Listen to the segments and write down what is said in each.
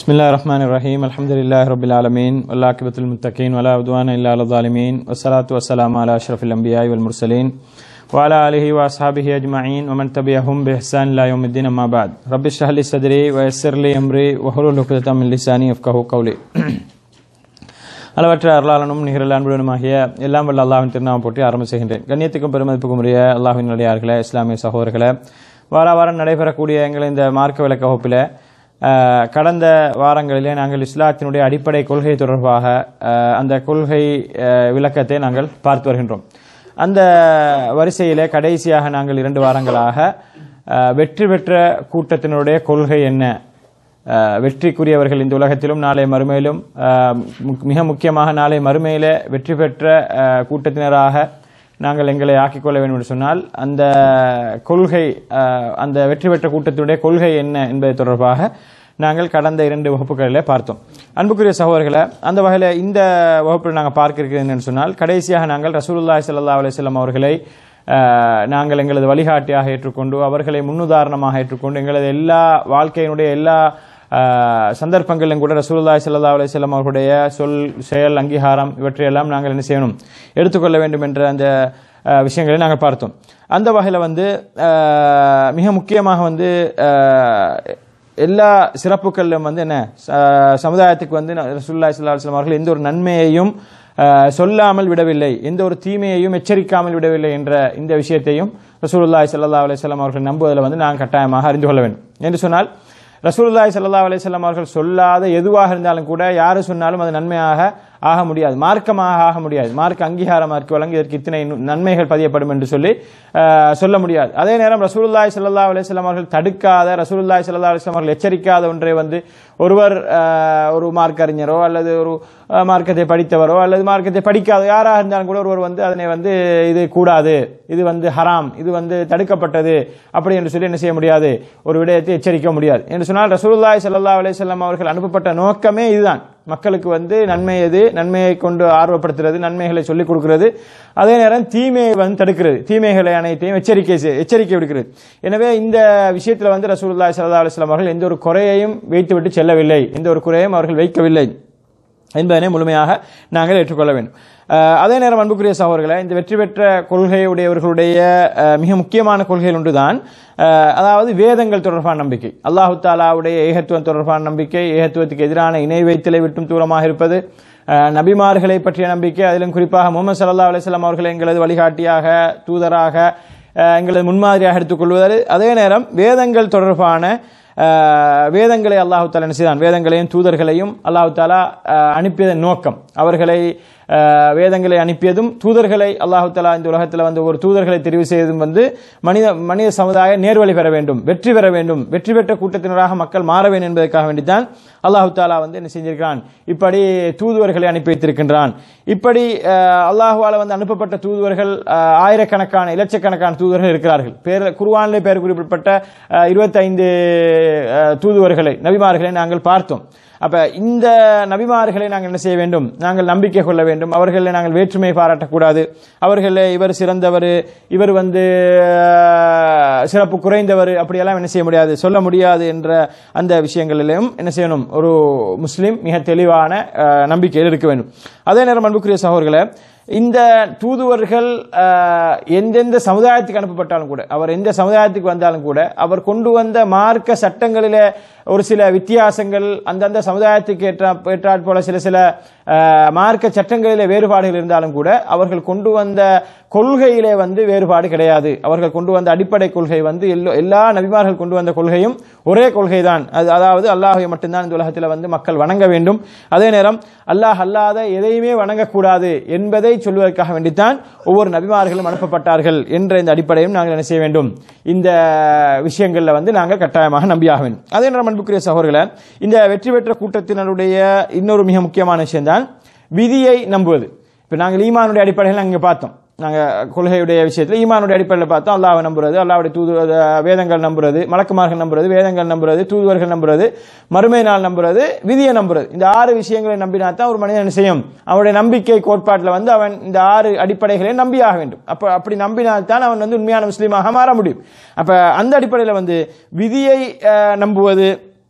بسم الله الرحمن الرحيم الحمد لله رب العالمين والعاقبة للمتقين ولا عدوان إلا على الظالمين والصلاة والسلام على أشرف الأنبياء والمرسلين وعلى آله وأصحابه أجمعين ومن تبعهم بإحسان إلى يوم الدين أما بعد رب اشرح لي صدري ويسر لي أمري واحلل عقدة من لساني يفقهوا قولي அளவற்ற அருளாளனும் நிகரில் அன்புடனுமாகிய எல்லாம் வல்ல அல்லாஹின் திருநாமம் போட்டி ஆரம்பம் செய்கின்றேன் கண்ணியத்துக்கும் பெருமதிப்புக்கும் உரிய அல்லாஹின் நடிகார்களே இஸ்லாமிய சகோதரர்களே வார வாரம் நடைபெறக்கூடிய எங்கள் இந்த மார்க்க விளக்க வகுப்பில் அஹ், கடந்த வாரங்களிலே நாங்கள் இஸ்லாத்தினுடைய அடிப்படை கொள்கை தொடர்பாக அஹ், அந்த கொள்கை அஹ், விளக்கத்தை நாங்கள் பார்த்து வருகின்றோம் அந்த வரிசையிலே கடைசியாக நாங்கள் இரண்டு வாரங்களாக அஹ், வெற்றி பெற்ற கூட்டத்தினுடைய கொள்கை என்ன அஹ் வெற்றிக்குரியவர்கள் இந்த உலகத்திலும் நாளை மறுமையிலும் அஹ், மு- மிக முக்கியமாக நாளை மறுமையிலே வெற்றி பெற்ற அஹ், கூட்டத்தினராக நாங்கள் எங்களை ஆக்கிக் கொள்ள வேண்டும் என்று சொன்னால் அந்த கொள்கை அஹ், அந்த வெற்றி பெற்ற கூட்டத்தினுடைய கொள்கை என்ன என்பது தொடர்பாக நாங்கள் கடந்த இரண்டு வகுப்புகளில் பார்த்தோம் அன்புக்குரிய சகோதரர்களை அந்த வகையில் இந்த வகுப்பில் நாங்கள் பார்க்க இருக்கிறது என்னன்னு சொன்னால் கடைசியாக நாங்கள் ரசூலுல்லாஹி ஸல்லல்லாஹு அலைஹி வஸல்லம் அவர்களை அஹ், நாங்கள் எங்களது வழிகாட்டியாக ஏற்றுக்கொண்டு அவர்களை முன்னுதாரணமாக ஏற்றுக்கொண்டு எங்களது எல்லா வாழ்க்கையினுடைய எல்லா அஹ், சந்தர்ப்பங்களிலும் கூட ரசூலுல்லாஹி ஸல்லல்லாஹு அலைஹி வஸல்லம் அவர்களுடைய சொல் செயல் அங்கீகாரம் இவற்றையெல்லாம் நாங்கள் என்ன செய்யணும் எடுத்துக்கொள்ள வேண்டும் என்ற அந்த அஹ், விஷயங்களை நாங்கள் பார்த்தோம் அந்த வகையில் வந்து அஹ், மிக முக்கியமாக வந்து அஹ், எல்லா சிறப்புகளிலும் வந்து என்ன ச- சமுதாயத்துக்கு வந்து ரசூலுல்லாஹி ஸல்லல்லாஹு அலைஹி வஸல்லம் அவர்கள் எந்த ஒரு நன்மையையும் அஹ், சொல்லாமல் விடவில்லை எந்த ஒரு தீமையையும் எச்சரிக்காமல் விடவில்லை என்ற இந்த விஷயத்தையும் ரசூலுல்லாஹி ஸல்லல்லாஹு அலைஹி வஸல்லம் அவர்கள் நம்புவதில் வந்து நான் கட்டாயமாக அறிந்து கொள்ள வேண்டும் என்று சொன்னால் ரசூலுல்லாஹி ஸல்லல்லாஹு அலைஹி வஸல்லம் அவர்கள் சொல்லாத எதுவாக இருந்தாலும் கூட யாரு சொன்னாலும் அது நன்மையாக ஆக முடியாது மார்க்கமாக ஆக முடியாது மார்க்க அங்கீகாரமாக இருக்கு வழங்கி இதற்கு இத்தனை நு- நன்மைகள் பதியப்படும் என்று சொல்லி அஹ், சொல்ல முடியாது அதே நேரம் ரசூலுல்லாஹி ஸல்லல்லாஹு அலைஹி வஸல்லம் அவர்கள் தடுக்காத ரசூலுல்லாஹி ஸல்லல்லாஹு அலைஹி வஸல்லம் அவர்கள் எச்சரிக்காத ஒன்றை வந்து ஒருவர் அஹ், ஒரு மார்க்க அறிஞரோ அல்லது ஒரு அஹ், மார்க்கத்தை படித்தவரோ அல்லது மார்க்கத்தை படிக்காத யாராக இருந்தாலும் கூட ஒருவர் வந்து அதனை வந்து இது கூடாது இது வந்து ஹராம் இது வந்து தடுக்கப்பட்டது அப்படி என்று சொல்லி என்ன செய்ய முடியாது ஒரு விடயத்தை எச்சரிக்க முடியாது என்று சொன்னால் ரசூலுல்லாஹி ஸல்லல்லாஹு அலைஹி வஸல்லம் அவர்கள் அனுப்பப்பட்ட நோக்கமே இதுதான் மக்களுக்கு வந்து நன்மை எது நன்மையை கொண்டு ஆர்வப்படுத்துறது நன்மைகளை சொல்லிக் கொடுக்கிறது அதே நேரம் தீமையை வந்து தடுக்கிறது தீமைகளை அனைத்தையும் எச்சரிக்கை செய்- எச்சரிக்கை விடுக்கிறது எனவே இந்த விஷயத்தில் வந்து ரசூலுல்லாஹி ஸல்லல்லாஹு அலைஹி வஸல்லம் அவர்கள் எந்த ஒரு குறையையும் வைத்துவிட்டு செல்லவில்லை எந்த ஒரு குறையும் அவர்கள் வைக்கவில்லை என்பதனை முழுமையாக நாங்கள் ஏற்றுக்கொள்ள வேண்டும் அஹ், அதே நேரம் அன்புக்குரிய சகோதரர்களை இந்த வெற்றி பெற்ற கொள்கையுடையவர்களுடைய அஹ், மிக முக்கியமான கொள்கைகள் ஒன்றுதான் அஹ், அதாவது வேதங்கள் தொடர்பான நம்பிக்கை அல்லாஹு தாலாவுடைய ஏகத்துவம் தொடர்பான நம்பிக்கை ஏகத்துவத்துக்கு எதிரான இணை வைத்தலை விட்டும் தூரமாக இருப்பது அஹ், நபிமார்களை பற்றிய நம்பிக்கை அதிலும் குறிப்பாக முகமது சல்லா அலிஸ்லாம் அவர்களை எங்களது வழிகாட்டியாக தூதராக அஹ், எங்களது முன்மாதிரியாக எடுத்துக்கொள்வது அதே நேரம் வேதங்கள் தொடர்பான அஹ், வேதங்களை அல்லாஹு தாலா என்ன செய்தான் வேதங்களையும் தூதர்களையும் அல்லாஹு தாலா அஹ், அனுப்பியதன் நோக்கம் அவர்களை அஹ், வேதங்களை அனுப்பியதும் தூதர்களை அல்லாஹு தாலா இந்த உலகத்தில் வந்து ஒரு தூதர்களை தெரிவு செய்ததும் வந்து மனித மனித சமுதாய நேர்வழி பெற வேண்டும் வெற்றி பெற வேண்டும் வெற்றி பெற்ற கூட்டத்தினராக மக்கள் மாற வேண்டும் என்பதற்காக வேண்டித்தான் அல்லாஹு தாலா வந்து என்ன செஞ்சிருக்கிறான் இப்படி தூதுவர்களை அனுப்பி வைத்திருக்கின்றான் இப்படி அஹ், அல்லாஹுவால வந்து அனுப்பப்பட்ட தூதுவர்கள் அஹ், ஆயிரக்கணக்கான இலட்சக்கணக்கான தூதுவர்கள் இருக்கிறார்கள் பேர் குர்ஆனிலே பெயர் குறிப்பிடப்பட்ட அஹ், 25 அஹ், தூதுவர்களை நபிமார்களை நாங்கள் பார்த்தோம் அப்ப இந்த நபிமார்களை நாங்கள் என்ன செய்ய வேண்டும் நாங்கள் நம்பிக்கை கொள்ள வேண்டும் அவர்களை நாங்கள் வேற்றுமை பாராட்டக்கூடாது அவர்களை இவர் சிறந்தவர் இவர் வந்து அஹ், சிறப்பு குறைந்தவர் அப்படியெல்லாம் என்ன செய்ய முடியாது சொல்ல முடியாது என்ற அந்த விஷயங்களிலும் என்ன செய்யணும் ஒரு முஸ்லிம் மிக தெளிவான அஹ், நம்பிக்கையில் இருக்க வேண்டும் அதே நேரம் அன்புக்குரிய சகோதரர்களை இந்த தூதுவர்கள் அஹ், எந்தெந்த சமுதாயத்துக்கு அனுப்பப்பட்டாலும் கூட அவர் எந்த சமுதாயத்துக்கு வந்தாலும் கூட அவர் கொண்டு வந்த மார்க்க சட்டங்களிலே ஒரு சில வித்தியாசங்கள் அந்தந்த சமுதாயத்துக்கு ஏற்ற ஏற்றாற் போல சில சில அஹ், மார்க்க சட்டங்களிலே வேறுபாடுகள் இருந்தாலும் கூட அவர்கள் கொண்டு வந்த கொள்கையிலே வந்து வேறுபாடு கிடையாது அவர்கள் கொண்டு வந்த அடிப்படை கொள்கை வந்து எல்லோ- எல்லா நபிமார்கள் கொண்டு வந்த கொள்கையும் ஒரே கொள்கை தான் அது அதாவது அல்லாஹை மட்டும்தான் இந்த உலகத்தில் வந்து மக்கள் வணங்க வேண்டும் அதே நேரம் அல்லாஹ் அல்லாத எதையுமே வணங்கக்கூடாது என்பதை சொல்வதற்காக வேண்டித்தான் ஒவ்வொரு நபிமார்களும் அனுப்பப்பட்டார்கள் என்ற இந்த அடிப்படையும் நாங்கள் என்ன செய்ய வேண்டும் இந்த விஷயங்களில் வந்து நாங்கள் கட்டாயமாக நம்பியாக வேண்டும் அதே நேரம் அன்புக்குரிய சகோதரர்களை இந்த வெற்றி பெற்ற கூட்டத்தினருடைய இன்னொரு மிக முக்கியமான விஷயம்தான் விதியை நம்புவது இப்போ நாங்கள் ஈமானுடைய அடிப்படையில் நாங்கள் பார்த்தோம் நாங்கள் கொள்கையுடைய விஷயத்தில் ஈமானுடைய அடிப்படையில் பார்த்தோம் அல்லாஹ்வை நம்புறது அல்லாஹ்வுடைய தூது அஹ், வேதங்கள் நம்புறது மலக்குமார்கள் நம்புறது வேதங்கள் நம்புறது தூதுவர்கள் நம்புறது மறுமை நாள் நம்புறது விதியை நம்புறது இந்த ஆறு விஷயங்களை நம்பினா தான் ஒரு மனிதன் என்ன செய்யும் அவனுடைய நம்பிக்கை கோட்பாட்டில் வந்து அவன் இந்த ஆறு அடிப்படைகளை நம்பியாக வேண்டும் அப்போ அப்படி நம்பினால்தான் அவன் வந்து உண்மையான முஸ்லீமாக மாற முடியும் அப்போ அந்த அடிப்படையில் வந்து விதியை அஹ், நம்புவது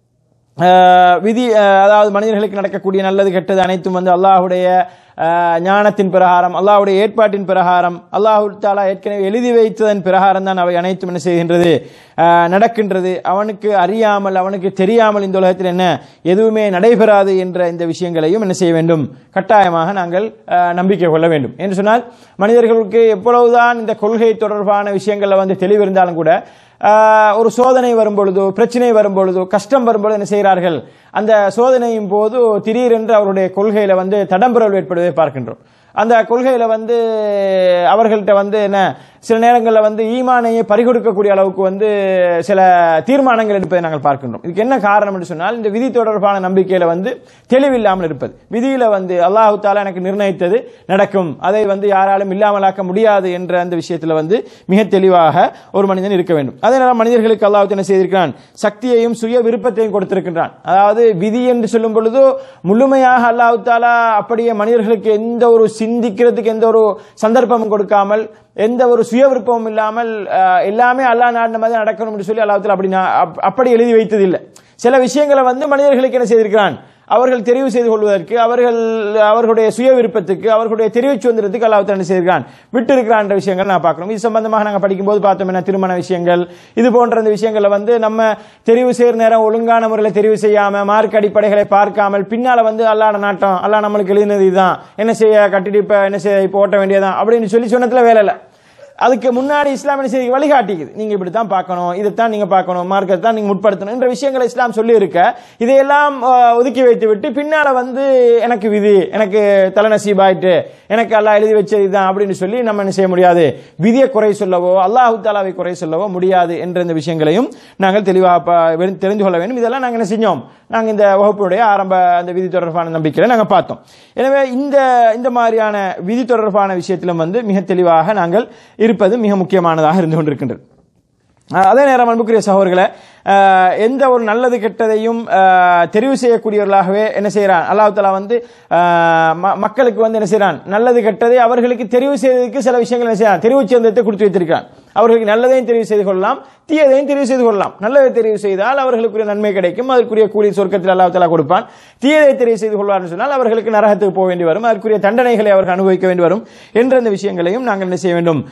அஹ், விதி அஹ், அதாவது மனிதர்களுக்கு நடக்கக்கூடிய நல்லது கெட்டது அனைத்தும் வந்து அல்லாஹுடைய அஹ், ஞானத்தின் பிரகாரம் அல்லாஹ்வுடைய ஏற்பாட்டின் பிரகாரம் அல்லாஹு தாலா ஏற்கனவே எழுதி வைத்ததன் பிரகாரம் தான் அவை அனைத்தும் என்ன செய்கின்றது அஹ், நடக்கின்றது அவனுக்கு அறியாமல் அவனுக்கு தெரியாமல் இந்த உலகத்தில் என்ன எதுவுமே நடைபெறாது என்ற இந்த விஷயங்களையும் என்ன செய்ய வேண்டும் கட்டாயமாக நாங்கள் அஹ், நம்பிக்கை கொள்ள வேண்டும் என்று சொன்னால் மனிதர்களுக்கு எப்பொழுதுதான் இந்த கொள்கை தொடர்பான விஷயங்கள்ல வந்து தெளிவு இருந்தாலும் கூட ஆஹ், ஒரு சோதனை வரும் பொழுதோ பிரச்சனை வரும் பொழுதோ கஷ்டம் வரும்பொழுது என்ன செய்கிறார்கள் அந்த சோதனையின் போது திடீரென்று அவருடைய கொள்கையில வந்து தடம்புரல் ஏற்படுவதை பார்க்கின்றோம் அந்த கொள்கையில வந்து அவர்கள்ட்ட வந்து என்ன சில நேரங்களில் வந்து ஈமானையை பறிகொடுக்கக்கூடிய அளவுக்கு வந்து சில தீர்மானங்கள் எடுப்பதை நாங்கள் பார்க்கின்றோம் இதுக்கு என்ன காரணம் என்று சொன்னால் இந்த விதி தொடர்பான நம்பிக்கையில வந்து தெளிவில்லாமல் இருப்பது விதியில வந்து அல்லாஹு தாலா எனக்கு நிர்ணயித்தது நடக்கும் அதை வந்து யாராலும் இல்லாமலாக்க முடியாது என்ற அந்த விஷயத்துல வந்து மிக தெளிவாக ஒரு மனிதன் இருக்க வேண்டும் அதே நேரம் மனிதர்களுக்கு அல்லாஹ் என்ன செய்திருக்கிறான் சக்தியையும் சுய விருப்பத்தையும் கொடுத்திருக்கின்றான் அதாவது விதி என்று சொல்லும் பொழுது முழுமையாக அல்லாஹ் தாலா அப்படியே மனிதர்களுக்கு எந்த ஒரு சிந்திக்கிறதுக்கு எந்த ஒரு சந்தர்ப்பமும் கொடுக்காமல் எந்த ஒரு சுய விருப்பமும் இல்லாமல் அஹ், எல்லாமே அல்லாஹ் நாடின மாதிரி நடக்கணும் என்று சொல்லி அல்லாஹ் தாலா அப்படி நா- அப்- அப்படி எழுதி வைத்ததில்லை சில விஷயங்களை வந்து மனிதர்களுக்கு என்ன செய்திருக்கிறான் அவர்கள் தெரிவு செய்து கொள்வதற்கு அவர்கள் அவர்களுடைய சுய விருப்பத்துக்கு அவர்களுடைய தெரிவு சுதந்திரத்துக்கு அல்லாஹ் என்ன செய்திருக்கிறான் விட்டு இருக்கிறான் என்ற விஷயங்கள் நான் பார்க்கணும் இது சம்பந்தமாக நாங்கள் படிக்கும்போது பார்த்தோம் என்ன திருமண விஷயங்கள் இது போன்ற இந்த விஷயங்களை வந்து நம்ம தெரிவு செய்கிற நேரம் ஒழுங்கான முறையில் தெரிவு செய்யாம மார்க் அடிப்படைகளை பார்க்காமல் பின்னால வந்து அல்லாட நாட்டம் அல்லாஹ் நம்மளுக்கு எழுதினது இதுதான் என்ன செய்ய கட்டிட்டு இப்ப என்ன செய்ய இப்போ ஓட்ட வேண்டியதான் அப்படின்னு சொல்லி சொன்னதுல வேலை இல்லை அதுக்கு முன்னாடி இஸ்லாம் என்ன செய்ய வழிகாட்டிக்குது நீங்க இப்படித்தான் பார்க்கணும் இதைத்தான் நீங்க பார்க்கணும் மார்க்கத்தை தான் நீங்க முற்படுத்தணும் என்ற விஷயங்களை இஸ்லாம் சொல்லி இருக்க இதையெல்லாம் அஹ், ஒதுக்கி வைத்து விட்டு பின்னால வந்து எனக்கு விதி எனக்கு தலைநசீபாயிட்டு எனக்கு அல்லாஹ் எழுதி வச்சது இதுதான் அப்படின்னு சொல்லி நம்ம என்ன செய்ய முடியாது விதியை குறை சொல்லவோ அல்லாஹு தாலாவை குறை சொல்லவோ முடியாது என்ற இந்த விஷயங்களையும் நாங்கள் தெளிவாக ப- வெ- தெரிந்து கொள்ள வேண்டும் இதெல்லாம் நாங்கள் என்ன செஞ்சோம் நாங்கள் இந்த வகுப்புடைய ஆரம்ப அந்த விதி தொடர்பான நம்பிக்கையில நாங்கள் பார்த்தோம் எனவே இந்த இந்த மாதிரியான விதி தொடர்பான விஷயத்திலும் வந்து மிக தெளிவாக நாங்கள் இருப்பது மிக முக்கியமானதாக இருந்து கொண்டிருக்கின்றது அஹ் அதே நேரம் அன்புக்குரிய சகோதரர்களே அஹ் எந்த ஒரு நல்லது கெட்டதையும் அஹ் தெரிவு செய்யக்கூடியவர்களாகவே என்ன செய்யறான் அல்லாஹ் தஆலா வந்து அஹ் ம- மக்களுக்கு வந்து என்ன செய்யறான் நல்லது கெட்டதை அவர்களுக்கு தெரிவு செய்வதற்கு சில விஷயங்கள் என்ன செய்யறான் தெரிவு சுதந்திரத்தை கொடுத்து வைத்திருக்கிறான் அவர்களுக்கு நல்லதையும் தெரிவு செய்து கொள்ளலாம் தீயதையும் தெரிவு செய்து கொள்ளலாம் நல்லதை தெரிவு செய்தால் அவர்களுக்குரிய நன்மை கிடைக்கும் அதற்குரிய கூலி சொர்க்கத்தில் அல்லாஹ் தஆலா கொடுப்பான் தீயதை தெரிவு செய்து கொள்வார்னு சொன்னால் அவர்களுக்கு நரகத்துக்கு போக வேண்டி வரும் அதற்குரிய தண்டனைகளை அவர்கள் அனுபவிக்க வேண்டி வரும் என்ற இந்த விஷயங்களையும் நாங்கள் என்ன செய்ய வேண்டும்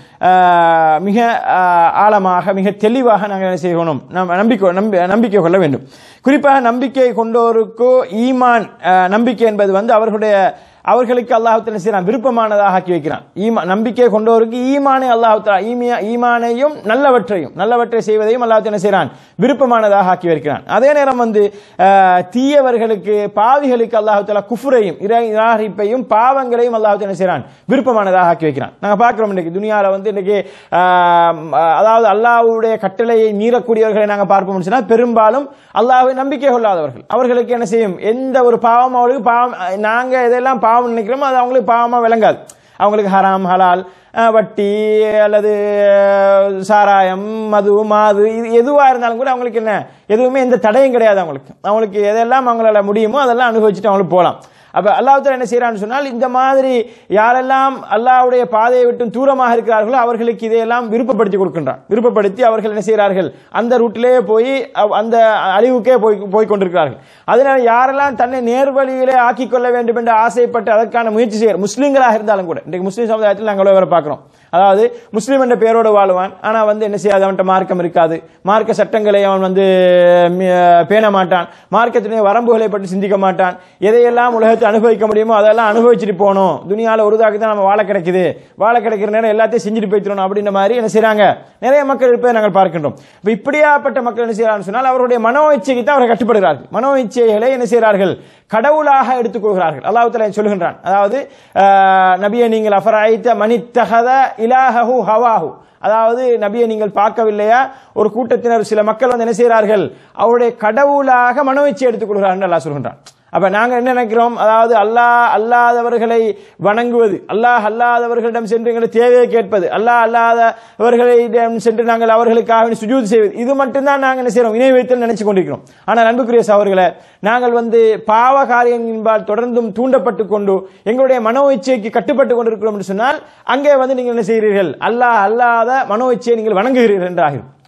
ஆஹ் மிக ஆஹ் ஆழமாக மிக தெளிவாக நாங்கள் என்ன செய்யணும் நம் நம்பிக்கை நம்பி நம்பிக்கை கொள்ள வேண்டும் குறிப்பாக நம்பிக்கை கொண்டோருக்கு ஈமான் ஆஹ் நம்பிக்கை என்பது வந்து அவர்களுடைய அவர்களுக்கு அல்லாஹ் செய்யறான் விருப்பமானதாக ஆக்கி வைக்கிறான் ஈமா நம்பிக்கை கொண்டவருக்கு ஈமானை அல்லாஹ் ஈமியா ஈமானையும் நல்லவற்றையும் நல்லவற்றை செய்வதையும் அல்லாஹ் என்ன செய்யறான் விருப்பமானதாக ஆக்கி வைக்கிறான் அதே நேரம் வந்து ஆஹ், தீயவர்களுக்கு பாவிகளுக்கு அல்லாஹ் தஆலா குஃபுரையும் இறை- நிராகரிப்பையும் பாவங்களையும் அல்லாஹ் என்ன செய்யறான் விருப்பமானதாக ஆக்கி வைக்கிறான் நாங்க பார்க்கிறோம் இன்னைக்கு துனியால வந்து இன்னைக்கு ஆஹ், அதாவது அல்லாஹ்வுடைய கட்டளையை மீறக்கூடியவர்களை நாங்க பார்ப்போம் சொன்னா பெரும்பாலும் அல்லாஹ்வை நம்பிக்கை கொள்ளாதவர்கள் அவர்களுக்கு என்ன செய்யும் எந்த ஒரு பாவம் அவர்களுக்கு பாவம் நாங்க எதெல்லாம் பாவம் நினைக்கிறோமோ அது அவங்களுக்கு பாவமா விளங்காது அவங்களுக்கு ஹராம் ஹலால் அஹ், வட்டி அல்லது அஹ், சாராயம் மது மாது இது எதுவா இருந்தாலும் கூட அவங்களுக்கு என்ன எதுவுமே எந்த தடையும் கிடையாது அவங்களுக்கு அவங்களுக்கு எதெல்லாம் அவங்களால முடியுமோ அதெல்லாம் அனுபவிச்சுட்டு அவங்களுக்கு போகலாம் அப்ப அல்லாஹ் என்ன செய்யறான்னு சொன்னால் இந்த மாதிரி யாரெல்லாம் அல்லாஹ்வுடைய பாதையை விட்டு தூரமாக இருக்கிறார்களோ அவர்களுக்கு இதையெல்லாம் விருப்பப்படுத்தி கொடுக்கின்றான் விருப்பப்படுத்தி அவர்கள் என்ன செய்கிறார்கள் அந்த ரூட்டிலேயே போய் அவ்- அந்த அழிவுக்கே போய் போய் கொண்டிருக்கிறார்கள் அதனால யாரெல்லாம் தன்னை நேர்வழியிலே ஆக்கிக் கொள்ள வேண்டும் என்று ஆசைப்பட்டு அதற்கான முயற்சி செய்ய முஸ்லீம்களாக இருந்தாலும் கூட இன்றைக்கு முஸ்லீம் சமுதாயத்தில் நாங்கள் வேற பார்க்கிறோம் அதாவது முஸ்லீம் என்ற பெயரோடு வாழ்வான் ஆனா வந்து என்ன செய்யாது அவன்கிட்ட மார்க்கம் இருக்காது மார்க்க சட்டங்களை அவன் வந்து மி- பேண மாட்டான் மார்க்கத்தினுடைய வரம்புகளை பற்றி சிந்திக்க மாட்டான் எதையெல்லாம் உலகத்தை அனுபவிக்க முடியுமோ அதெல்லாம் அனுபவிச்சுட்டு போகணும் துனியால ஒரு தாக்கு தான் நம்ம வாழ கிடைக்குது வாழ கிடைக்கிற நேரம் எல்லாத்தையும் செஞ்சுட்டு போய்த்திரணும் அப்படின்ற மாதிரி என்ன செய்றாங்க நிறைய மக்கள் இருப்பதை நாங்கள் பார்க்கின்றோம் இப்ப இப்படியாப்பட்ட மக்கள் என்ன செய்யறாங்க சொன்னால் அவருடைய மனோ இச்சைக்கு தான் அவர்கள் கட்டுப்படுகிறார்கள் மனோ இச்சைகளை என்ன செய்கிறார்கள் கடவுளாக எடுத்துக்கொள்கிறார்கள் அல்லாஹ் தஆலா சொல்லுகின்றான் அதாவது ஆஹ், நபியை நீங்கள் அஃபராய்த்த மனித்தகத இலாஹு ஹவாஹு அதாவது நபியை நீங்கள் பார்க்கவில்லையா ஒரு கூட்டத்தினர் சில மக்கள் வந்து என்ன செய்கிறார்கள் அவருடைய கடவுளாக மனோ இச்சை எடுத்துக்கொள்கிறார்கள் அல்லாஹ் சொல்கின்றான் அப்ப நாங்க என்ன நினைக்கிறோம் அதாவது அல்லாஹ் அல்லாதவர்களை வணங்குவது அல்லாஹ் அல்லாதவர்களிடம் சென்று எங்களை தேவையை கேட்பது அல்லாஹ் அல்லாதவர்களிடம் சென்று நாங்கள் அவர்களுக்காக சுஜூத் செய்வது இது மட்டும்தான் நாங்கள் என்ன செய்யறோம் இணை வைத்தல் நினைச்சு கொண்டிருக்கிறோம் ஆனால் அன்புக்குரிய சகோதரர்களே நாங்கள் வந்து பாவ காரியங்களின்பால் தொடர்ந்தும் தூண்டப்பட்டு கொண்டு எங்களுடைய மனோ இச்சைக்கு கட்டுப்பட்டு கொண்டிருக்கிறோம் என்று சொன்னால் அங்கே வந்து நீங்கள் என்ன செய்கிறீர்கள் அல்லாஹ் அல்லாத மனோ இச்சையை நீங்கள் வணங்குகிறீர்கள் என்றாகும்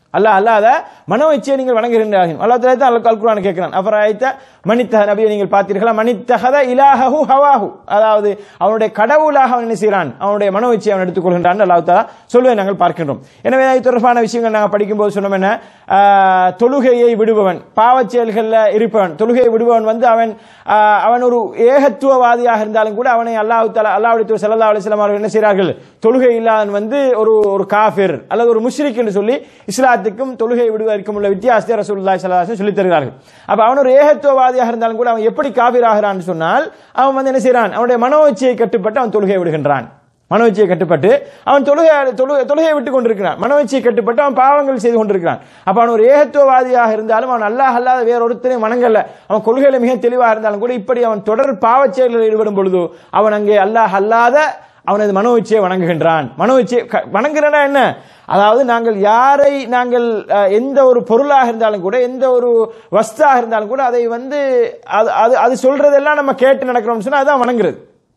அல்லாஹ் அல்லாத மனோ இச்சையை நீங்கள் வணங்குகின்றார்கள் அல்லாஹ் தஆலா தான் அல் குர்ஆன் கேட்கிறான் அஃபராய்த மனித்தஹ நபியை நீங்கள் பார்த்தீர்களா மனித்தஹத இலாஹு ஹவாஹு அதாவது அவனுடைய கடவுளாக அவன் என்ன செய்கிறான் அவனுடைய மனோ இச்சையை அவன் எடுத்துக்கொள்கின்றான் அல்லாஹ் தஆலா சொல்வதை நாங்கள் பார்க்கின்றோம் எனவே இது தொடர்பான விஷயங்கள் நாங்கள் படிக்கும்போது சொன்னோம் என்ன ஆஹ், தொழுகையை விடுபவன் பாவச் செயல்களில் இருப்பவன் தொழுகையை விடுபவன் வந்து அவன் ஆஹ், அவன் ஒரு ஏகத்துவவாதியாக இருந்தாலும் கூட அவனை அல்லாஹ் தஆலா அல்லாஹ்வுடைய தூதர் ஸல்லல்லாஹு அலைஹி வஸல்லம் அவர்கள் என்ன செய்கிறார்கள் தொழுகை இல்லாதவன் வந்து ஒரு ஒரு காஃபிர் அல்லது ஒரு முஷ்ரிக் என்று சொல்லி இஸ்லாத்துக்கும் தொழுகை விடுவதற்கும் உள்ள வித்தியாசத்தை ரசூலுல்லாஹி ஸல்லல்லாஹு அலைஹி வஸல்லம் சொல்லித் தருகிறார்கள் அப்ப அவன் ஒரு ஏகத்துவவாதியாக இருந்தாலும் கூட அவன் எப்படி காஃபிர் ஆகிறான்னு சொன்னால் அவன் வந்து என்ன செய்றான் அவனுடைய மனோ இச்சையை கட்டுப்பட்டு அவன் தொழுகை விடுகின்றான் மனோச்சியை கட்டுப்பட்டு அவன் தொழுகை தொழு- தொழுகையை விட்டு கொண்டிருக்கிறான் மனோச்சியை கட்டுப்பட்டு அவன் பாவங்கள் செய்து கொண்டிருக்கிறான் அப்ப அவன் ஒரு ஏகத்துவவாதியாக இருந்தாலும் அவன் அல்லாஹ் அல்லாத வேற ஒருத்தரையும் வணங்கல அவன் கொள்கையில மிக தெளிவாக இருந்தாலும் கூட இப்படி அவன் தொடர் பாவச் செயல்களில் ஈடுபடும் பொழுது அவன் அங்கே அல்லாஹ் அல்லாத அவனது மனோ இச்சையை வணங்குகின்றான் மனோ இச்சையை க- வணங்குறனா என்ன அதாவது நாங்கள் யாரை நாங்கள் அஹ், எந்த ஒரு பொருளாக இருந்தாலும் கூட எந்த ஒரு வஸ்தாக இருந்தாலும் கூட அதை வந்து அது அது அது சொல்றதெல்லாம் நம்ம கேட்டு நடக்கிறோம்னு சொன்னா அதான் வணங்குறது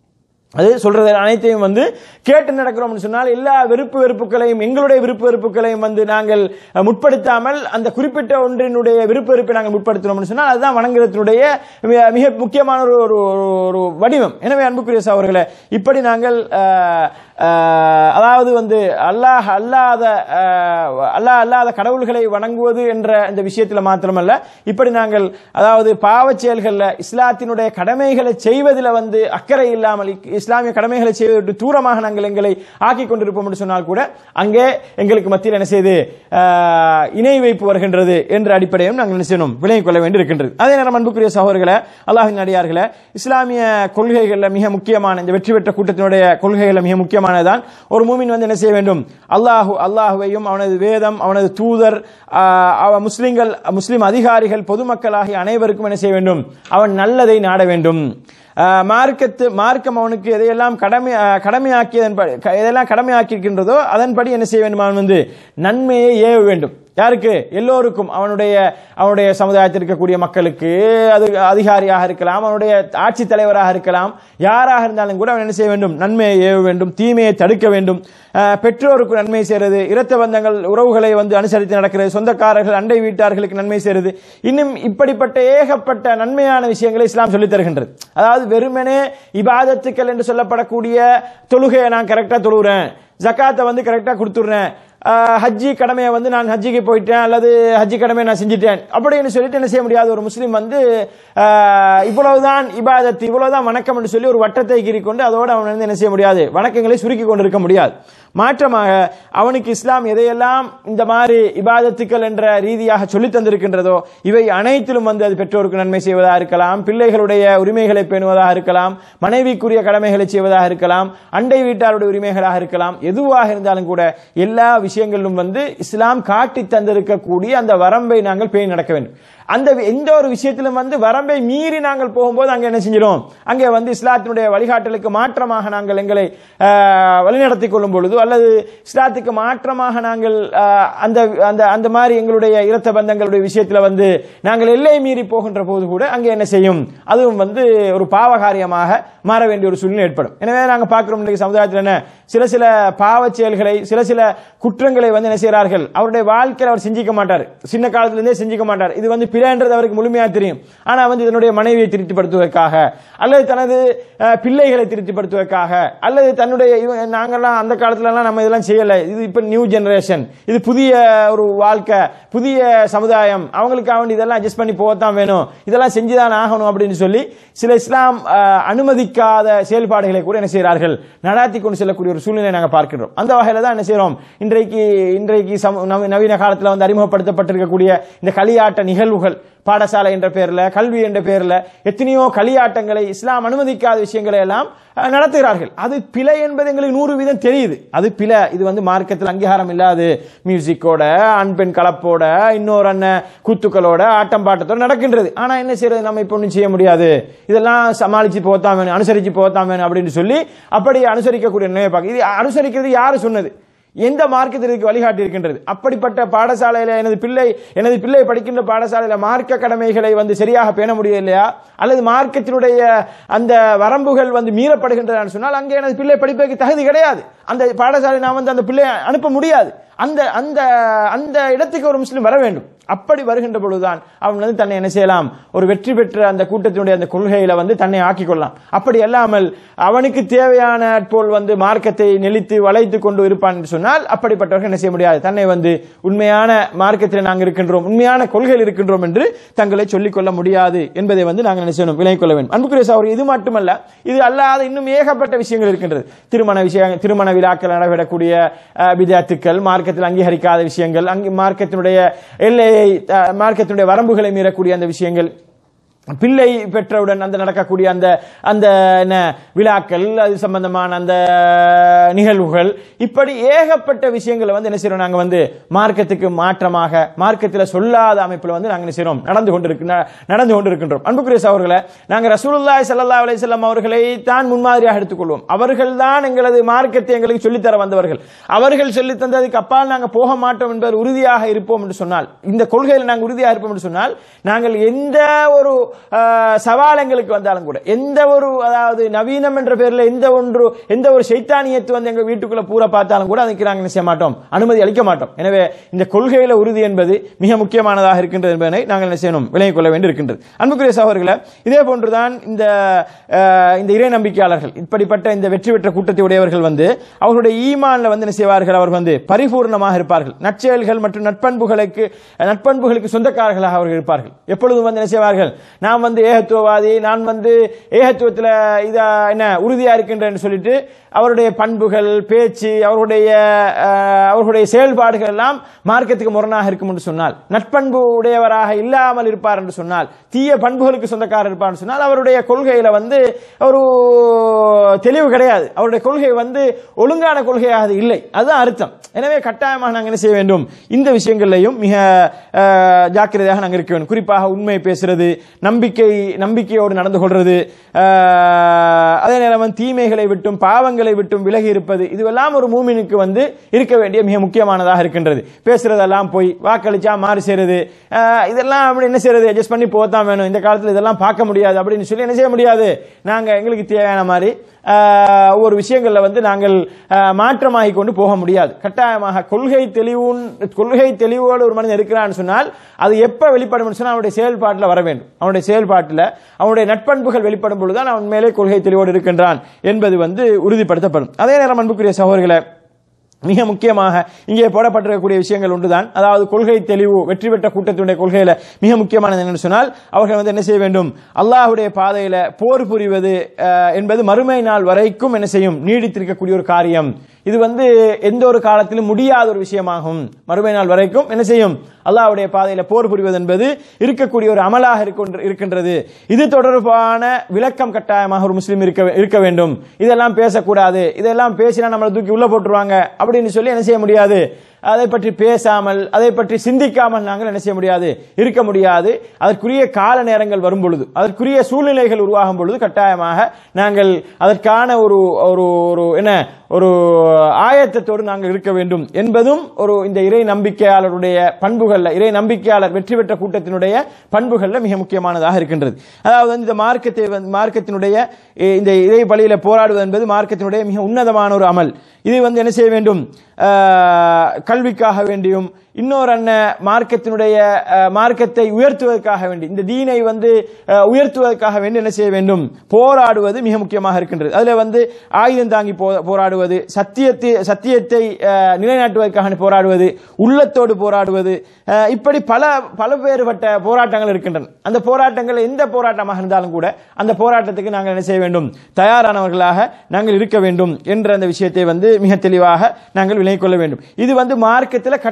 அது சொல்றது அனைத்தையும் வந்து கேட்டு நடக்கிறோம்னு சொன்னால் எல்லா விருப்பு வெறுப்புகளையும் எங்களுடைய விருப்பு வெறுப்புகளையும் வந்து நாங்கள் அஹ், முற்படுத்தாமல் அந்த குறிப்பிட்ட ஒன்றினுடைய விருப்பு வெறுப்பை நாங்கள் முற்படுத்தினோம்னு சொன்னால் அதுதான் வணங்குறதுனுடைய மிக- மிக முக்கியமான ஒரு ஒரு ஒரு- ஒரு வடிவம் எனவே அன்புக்குரிய சகோதரர்களே இப்படி நாங்கள் அஹ், அஹ், அதாவது வந்து அல்லாஹ் அல்லாத அஹ், அல்லாஹ் அல்லாத கடவுள்களை வணங்குவது என்ற இந்த விஷயத்தில் மாத்திரமல்ல இப்படி நாங்கள் அதாவது பாவச் செயல்களில் இஸ்லாத்தினுடைய கடமைகளை செய்வதில் வந்து அக்கறை இல்லாமல் இ- இஸ்லாமிய கடமைகளை செய்வதற்கு தூரமாக நாங்கள் எங்களை ஆக்கிக் கொண்டிருப்போம் என்று சொன்னால் கூட அங்கே எங்களுக்கு மத்தியில் என்ன செய்து ஆஹ், இணை வைப்பு வருகின்றது என்ற அடிப்படையும் நாங்கள் என்ன செய்யணும் விலகிக் கொள்ள வேண்டி இருக்கின்றது அதே நேரம் அன்புக்குரிய சகோதரர்களே அல்லாஹின் அடியார்களே இஸ்லாமிய கொள்கைகளில் மிக முக்கியமான இந்த வெற்றி பெற்ற கூட்டத்தினுடைய கொள்கைகளில் மிக முக்கியமானதுதான் ஒரு மூமின் வந்து என்ன செய்ய வேண்டும் அல்லாஹு அல்லாஹுவையும் அவனது வேதம் அவனது தூதர் ஆஹ், அவ முஸ்லிம்கள் முஸ்லிம் அதிகாரிகள் பொதுமக்கள் ஆகிய அனைவருக்கும் என்ன செய்ய வேண்டும் அவன் நல்லதை நாட வேண்டும் ஆஹ், மார்க்கத்து மார்க்கம் அவனுக்கு எதையெல்லாம் கடமை ஆஹ், கடமையாக்கியதன் படி- க- எதெல்லாம் கடமையாக்கியிருக்கின்றதோ அதன்படி என்ன செய்ய வேண்டும் அவன் வந்து நன்மையை ஏவ வேண்டும் யாருக்கு எல்லோருக்கும் அவனுடைய அவனுடைய சமுதாயத்தில் இருக்கக்கூடிய மக்களுக்கு அது அதிகாரியாக இருக்கலாம் அவனுடைய ஆட்சி தலைவராக இருக்கலாம் யாராக இருந்தாலும் கூட அவன் என்ன செய்ய வேண்டும் நன்மையை ஏவ வேண்டும் தீமையை தடுக்க வேண்டும் ஆஹ், பெற்றோருக்கு நன்மை செய்யறது இரத்த பந்தங்கள் உறவுகளை வந்து அனுசரித்து நடக்கிறது சொந்தக்காரர்கள் அண்டை வீட்டார்களுக்கு நன்மை செய்யறது இன்னும் இப்படிப்பட்ட ஏகப்பட்ட நன்மையான விஷயங்களை இஸ்லாம் சொல்லித் தருகின்றது அதாவது வெறுமனே இபாதத்துக்கள் என்று சொல்லப்படக்கூடிய தொழுகையை நான் கரெக்டா தொழுகிறேன் ஜக்காத்தை வந்து கரெக்டா கொடுத்துடுறேன் ஆஹ், ஹஜ்ஜி கடமையை வந்து நான் ஹஜ்ஜிக்கு போயிட்டேன் அல்லது ஹஜ்ஜி கடமையை நான் செஞ்சுட்டேன் அப்படின்னு சொல்லிட்டு என்ன செய்ய முடியாது ஒரு முஸ்லீம் வந்து ஆஹ், இவ்வளவுதான் இபாதத் இவ்வளவுதான் வணக்கம் என்று சொல்லி ஒரு வட்டத்தை கீறிக்கொண்டு அதோடு அவன் வந்து என்ன செய்ய முடியாது வணக்கங்களை சுருக்கி கொண்டு இருக்க முடியாது மாற்றமாக அவனுக்கு இஸ்லாம் எதையெல்லாம் இந்த மாதிரி இபாதத்துக்கள் என்ற ரீதியாக சொல்லித் தந்திருக்கின்றதோ இவை அனைத்திலும் வந்து அது பெற்றோருக்கு நன்மை செய்வதாக இருக்கலாம் பிள்ளைகளுடைய உரிமைகளை பேணுவதாக இருக்கலாம் மனைவிக்குரிய கடமைகளை செய்வதாக இருக்கலாம் அண்டை வீட்டாருடைய உரிமைகளாக இருக்கலாம் எதுவாக இருந்தாலும் கூட எல்லா விஷயங்களிலும் வந்து இஸ்லாம் காட்டி தந்திருக்கக்கூடிய அந்த வரம்பை நாங்கள் பேணி நடக்க வேண்டும் அந்த வி- எந்த ஒரு விஷயத்திலும் வந்து வரம்பை மீறி நாங்கள் போகும்போது அங்கே என்ன செஞ்சிடும் அங்கே வந்து இஸ்லாத்தினுடைய வழிகாட்டலுக்கு மாற்றமாக நாங்கள் எங்களை ஆஹ், வழிநடத்திக் கொள்ளும் பொழுது அல்லது இஸ்லாத்துக்கு மாற்றமாக நாங்கள் ஆஹ், அந்த அந்த அந்த மாதிரி எங்களுடைய இரத்த பந்தங்களுடைய விஷயத்தில் வந்து நாங்கள் எல்லை மீறி போகின்ற போது கூட அங்கே என்ன செய்யும் அதுவும் வந்து ஒரு பாவகாரியமாக மாற வேண்டிய ஒரு சூழ்நிலை ஏற்படும் எனவே நாங்கள் பார்க்கிறோம் இன்றைக்கு சமுதாயத்தில் என்ன சில சில பாவச் செயல்களை சில சில குற்றங்களை வந்து என்ன செய்கிறார்கள் அவருடைய வாழ்க்கையில் அவர் செஞ்சிக்க மாட்டார் சின்ன காலத்திலிருந்தே செஞ்சிக்க மாட்டார் இது வந்து பிழைன்றது அவருக்கு முழுமையா தெரியும் ஆனா வந்து இதனுடைய மனைவியை திருப்திப்படுத்துவதற்காக அல்லது தனது அஹ், பிள்ளைகளை திருப்திப்படுத்துவதற்காக அல்லது தன்னுடைய இவங்க நாங்கெல்லாம் அந்த காலத்துலலாம் நம்ம இதெல்லாம் செய்யலை இது இப்ப நியூ ஜெனரேஷன் இது புதிய ஒரு வாழ்க்கை புதிய சமுதாயம் அவங்களுக்காக வேண்டி இதெல்லாம் அட்ஜஸ்ட் பண்ணி போகத்தான் வேணும் இதெல்லாம் செஞ்சுதான் ஆகணும் அப்படின்னு சொல்லி சில இஸ்லாம் அஹ், அனுமதிக்காத செயல்பாடுகளை கூட என்ன செய்கிறார்கள் நடாத்தி கொண்டு செல்லக்கூடிய ஒரு சூழ்நிலை நாங்கள் பார்க்கிறோம் அந்த வகையில தான் என்ன செய்றோம் இன்றைக்கு இன்றைக்கு சம- நவ- நவீன காலத்தில் வந்து அறிமுகப்படுத்தப்பட்டிருக்கக்கூடிய இந்த களியாட்ட நிகழ்வுகள் பாடசாலை என்ற பேர்ல கல்வி என்ற பேர்ல எத்தனையோ களியாட்டங்களை இஸ்லாம் அனுமதிக்காத விஷயங்களை எல்லாம் அஹ், நடத்துகிறார்கள் அது பிழை என்பது எங்களுக்கு நூறு வீதம் தெரியுது அது பிழை இது வந்து மார்க்கத்தில் அங்கீகாரம் இல்லாது மியூசிக்கோட ஆண் பெண் கலப்போட இன்னொரு அண்ணன் கூத்துக்களோட ஆட்டம் பாட்டத்தோட நடக்கின்றது ஆனா என்ன செய்யறது நம்ம இப்போ ஒன்றும் செய்ய முடியாது இதெல்லாம் சமாளிச்சு போத்தான் வேணும் அனுசரிச்சு போத்தான் வேணும் அப்படின்னு சொல்லி அப்படி அனுசரிக்கக்கூடிய நிலையை பார்க்க இது அனுசரிக்கிறது யாரு சொன்னது எந்த மார்க்கத்திற்கு வழிகாட்டி இருக்கின்றது அப்படிப்பட்ட பாடசாலையில எனது பிள்ளை எனது பிள்ளை படிக்கின்ற பாடசாலையில மார்க்க கடமைகளை வந்து சரியாக பேண முடியலையா அல்லது மார்க்கத்தினுடைய அந்த வரம்புகள் வந்து மீறப்படுகின்றன சொன்னால் அங்கே எனது பிள்ளை படிப்பதற்கு தகுதி கிடையாது அந்த பாடசாலை நான் வந்து அந்த பிள்ளையை அனுப்ப முடியாது அந்த அந்த அந்த இடத்துக்கு ஒரு முஸ்லீம் வர வேண்டும் அப்படி வருகின்ற பொழுதுதான் அவன் வந்து தன்னை என்ன செய்யலாம் ஒரு வெற்றி பெற்ற அந்த கூட்டத்தினுடைய அந்த கொள்கையில வந்து தன்னை ஆக்கிக் கொள்ளலாம் அப்படி அல்லாமல் அவனுக்கு தேவையான போல் வந்து மார்க்கத்தை நெளித்து வளைத்து கொண்டு இருப்பான் என்று சொன்னால் அப்படிப்பட்டவர்கள் என்ன செய்ய முடியாது தன்னை வந்து உண்மையான மார்க்கத்தில் நாங்கள் இருக்கின்றோம் உண்மையான கொள்கையில் இருக்கின்றோம் என்று தங்களை சொல்லிக் கொள்ள முடியாது என்பதை வந்து நாங்கள் என்ன செய்யணும் விலை கொள்ள வேண்டும் அன்புக்குரிய சகோதரி இது மட்டுமல்ல இது அல்லாத இன்னும் ஏகப்பட்ட விஷயங்கள் இருக்கின்றது திருமண விஷயம் திருமண விழாக்கள் நடைபெறக்கூடிய அஹ், விதத்துக்கள் மார்க்கத்தில் அங்கீகரிக்காத விஷயங்கள் அங்கு மார்க்கத்தினுடைய எல்லையை அஹ், மார்க்கத்தினுடைய வரம்புகளை மீறக்கூடிய அந்த விஷயங்கள் பிள்ளை பெற்றவுடன் அந்த நடக்கக்கூடிய அந்த அந்த என்ன விழாக்கள் அது சம்பந்தமான அந்த நிகழ்வுகள் இப்படி ஏகப்பட்ட விஷயங்களை வந்து என்ன செய்யறோம் நாங்க வந்து மார்க்கத்துக்கு மாற்றமாக மார்க்கத்தில் சொல்லாத அமைப்புல வந்து நாங்க என்ன செய்யறோம் நடந்து கொண்டிருக்கு ந- நடந்து கொண்டிருக்கின்றோம் அன்புக்குரிய அவர்களை நாங்க ரசூலுல்லாஹி ஸல்லல்லாஹு அலைஹி வஸல்லம் அவர்களை தான் முன்மாதிரியாக எடுத்துக்கொள்வோம் அவர்கள் தான் எங்களது மார்க்கத்தை எங்களுக்கு சொல்லித்தர வந்தவர்கள் அவர்கள் சொல்லித் தந்ததுக்கு அப்பால் நாங்க போக மாட்டோம் என்பது உறுதியாக இருப்போம் என்று சொன்னால் இந்த கொள்கையில் நாங்கள் உறுதியாக இருப்போம் என்று சொன்னால் நாங்கள் எந்த ஒரு ஆஹ், சவால் எங்களுக்கு வந்தாலும் கூட எந்த ஒரு அதாவது நவீனம் என்ற பேரில் எந்த ஒன்று எந்த ஒரு சைத்தானியத்து வந்து எங்க வீட்டுக்குள்ள பூரா பார்த்தாலும் கூட அதுக்கு நாங்கள் என்ன செய்ய மாட்டோம் அனுமதி அளிக்க மாட்டோம் எனவே இந்த கொள்கையில உறுதி என்பது மிக முக்கியமானதாக இருக்கின்றது என்பதை நாங்கள் என்ன செய்யணும் விலகிக் கொள்ள வேண்டி இருக்கின்றது அன்புக்குரிய சகோதரர்களே இதே போன்றுதான் இந்த ஆஹ், இந்த இறை நம்பிக்கையாளர்கள் இப்படிப்பட்ட இந்த வெற்றி பெற்ற கூட்டத்தை உடையவர்கள் வந்து அவர்களுடைய ஈமான்ல வந்து என்ன செய்வார்கள் அவர்கள் வந்து பரிபூர்ணமாக இருப்பார்கள் நற்செயல்கள் மற்றும் நட்பண்புகளுக்கு நட்பண்புகளுக்கு சொந்தக்காரர்களாக அவர்கள் இருப்பார்கள் எப்பொழுதும் வந்து என்ன செய்வார்கள் நான் வந்து ஏகத்துவவாதி நான் வந்து ஏகத்துவத்தில் இதா என்ன உறுதியா இருக்கின்றேன்னு சொல்லிட்டு அவருடைய பண்புகள் பேச்சு அவருடைய அஹ், அவர்களுடைய செயல்பாடுகள் எல்லாம் மார்க்கத்துக்கு முரணாக இருக்கும் என்று சொன்னால் நட்பண்பு உடையவராக இல்லாமல் இருப்பார் என்று சொன்னால் தீய பண்புகளுக்கு சொந்தக்காரர் இருப்பார் என்று சொன்னால் அவருடைய கொள்கையில வந்து ஒரு தெளிவு கிடையாது அவருடைய கொள்கை வந்து ஒழுங்கான கொள்கையாக அது இல்லை அதுதான் அர்த்தம் எனவே கட்டாயமாக நாங்கள் என்ன செய்ய வேண்டும் இந்த விஷயங்கள்லையும் மிக அஹ், ஜாக்கிரதையாக நாங்கள் இருக்க வேண்டும் குறிப்பாக உண்மை பேசுறது நம்பிக்கை நம்பிக்கையோடு நடந்து கொள்றது அஹ், அதே நேரம் வந்து தீமைகளை விட்டும் பாவங்களை விட்டும் விலகி இருப்பது இதுவெல்லாம் ஒரு மூமினுக்கு வந்து இருக்க வேண்டிய மிக முக்கியமானதாக இருக்கின்றது பேசுறதெல்லாம் போய் வாக்களிச்சா மாறி செய்யறது அஹ், இதெல்லாம் அப்படி என்ன செய்யறது அட்ஜஸ்ட் பண்ணி போதான் வேணும் இந்த காலத்தில் இதெல்லாம் பார்க்க முடியாது அப்படின்னு சொல்லி என்ன செய்ய முடியாது நாங்க எங்களுக்கு தேவையான மாதிரி அஹ், ஒவ்வொரு விஷயங்கள்ல வந்து நாங்கள் அஹ், மாற்றமாகி கொண்டு போக முடியாது கட்டாயமாக கொள்கை தெளிவுன் கொள்கை தெளிவோடு ஒரு மனிதன் இருக்கிறான்னு சொன்னால் அது எப்ப வெளிப்படும் சொன்னால் அவனுடைய செயல்பாட்டில் வர வேண்டும் அவனுடைய செயல்பாட்டில் அவனுடைய நட்பண்புகள் வெளிப்படும் பொழுதுதான் அவன் மேலே கொள்கை தெளிவோடு இருக்கின்றான் என்பது வந்து உறுதிப்படுத்தப்படும் அதே நேரம் அன்புக்குரிய சகோதரர்களை மிக முக்கியமாக இங்கே போடப்பட்டிருக்கக்கூடிய விஷயங்கள் ஒன்றுதான் அதாவது கொள்கை தெளிவு வெற்றி பெற்ற கூட்டத்தினுடைய கொள்கையில மிக முக்கியமானது என்னன்னு சொன்னால் அவர்கள் வந்து என்ன செய்ய வேண்டும் அல்லாஹ்வுடைய பாதையில போர் புரிவது அஹ், என்பது மறுமை நாள் வரைக்கும் என்ன செய்யும் நீடித்திருக்கக்கூடிய ஒரு காரியம் இது வந்து எந்த ஒரு காலத்திலும் முடியாத ஒரு விஷயமாகும் மறுமை நாள் வரைக்கும் என்ன செய்யும் அல்லாஹ்வுடைய பாதையில போர் புரிவது என்பது இருக்கக்கூடிய ஒரு அமலாக இருக்கின்ற- இருக்கின்றது இது தொடர்பான விளக்கம் கட்டாயமாக ஒரு முஸ்லீம் இருக்க இருக்க வேண்டும் இதெல்லாம் பேசக்கூடாது இதெல்லாம் பேசினா நம்மளை தூக்கி உள்ள போட்டுருவாங்க அப்படின்னு சொல்லி என்ன செய்ய முடியாது அதை பற்றி பேசாமல் அதை பற்றி சிந்திக்காமல் நாங்கள் என்ன செய்ய முடியாது இருக்க முடியாது அதற்குரிய கால நேரங்கள் வரும் பொழுது அதற்குரிய சூழ்நிலைகள் உருவாகும் பொழுது கட்டாயமாக நாங்கள் அதற்கான ஒரு ஒரு ஒரு என்ன ஒரு ஆயத்தத்தோடு நாங்கள் இருக்க வேண்டும் என்பதும் ஒரு இந்த இறை நம்பிக்கையாளருடைய பண்புகள்ல இறை நம்பிக்கையாளர் வெற்றி பெற்ற கூட்டத்தினுடைய பண்புகள்ல மிக முக்கியமானதாக இருக்கின்றது அதாவது வந்து இந்த மார்க்கத்தை வந்து மார்க்கத்தினுடைய இ- இந்த இறை பலியில போராடுவது என்பது மார்க்கத்தினுடைய மிக உன்னதமான ஒரு அமல் இது வந்து என்ன செய்ய வேண்டும் ஆஹ், கல்விக்காக வேண்டியும் இன்னொரு அண்ணன் மார்க்கத்தினுடைய அஹ், மார்க்கத்தை உயர்த்துவதற்காக வேண்டி இந்த தீனை வந்து அஹ், உயர்த்துவதற்காக வேண்டி என்ன செய்ய வேண்டும் போராடுவது மிக முக்கியமாக இருக்கின்றது அதுல வந்து ஆயுதம் தாங்கி போ- போராடுவது சத்தியத்தை சத்தியத்தை அஹ், நிலைநாட்டுவதற்காக போராடுவது உள்ளத்தோடு போராடுவது அஹ், இப்படி பல பல வேறுபட்ட போராட்டங்கள் இருக்கின்றன அந்த போராட்டங்கள் எந்த போராட்டமாக இருந்தாலும் கூட அந்த போராட்டத்துக்கு நாங்கள் என்ன செய்ய வேண்டும் தயாரானவர்களாக நாங்கள் இருக்க வேண்டும் என்ற அந்த விஷயத்தை வந்து மிக தெளிவாக நாங்கள் விலகிக் கொள்ள வேண்டும் இது வந்து மார்க்கத்தில் கட்டாயமாக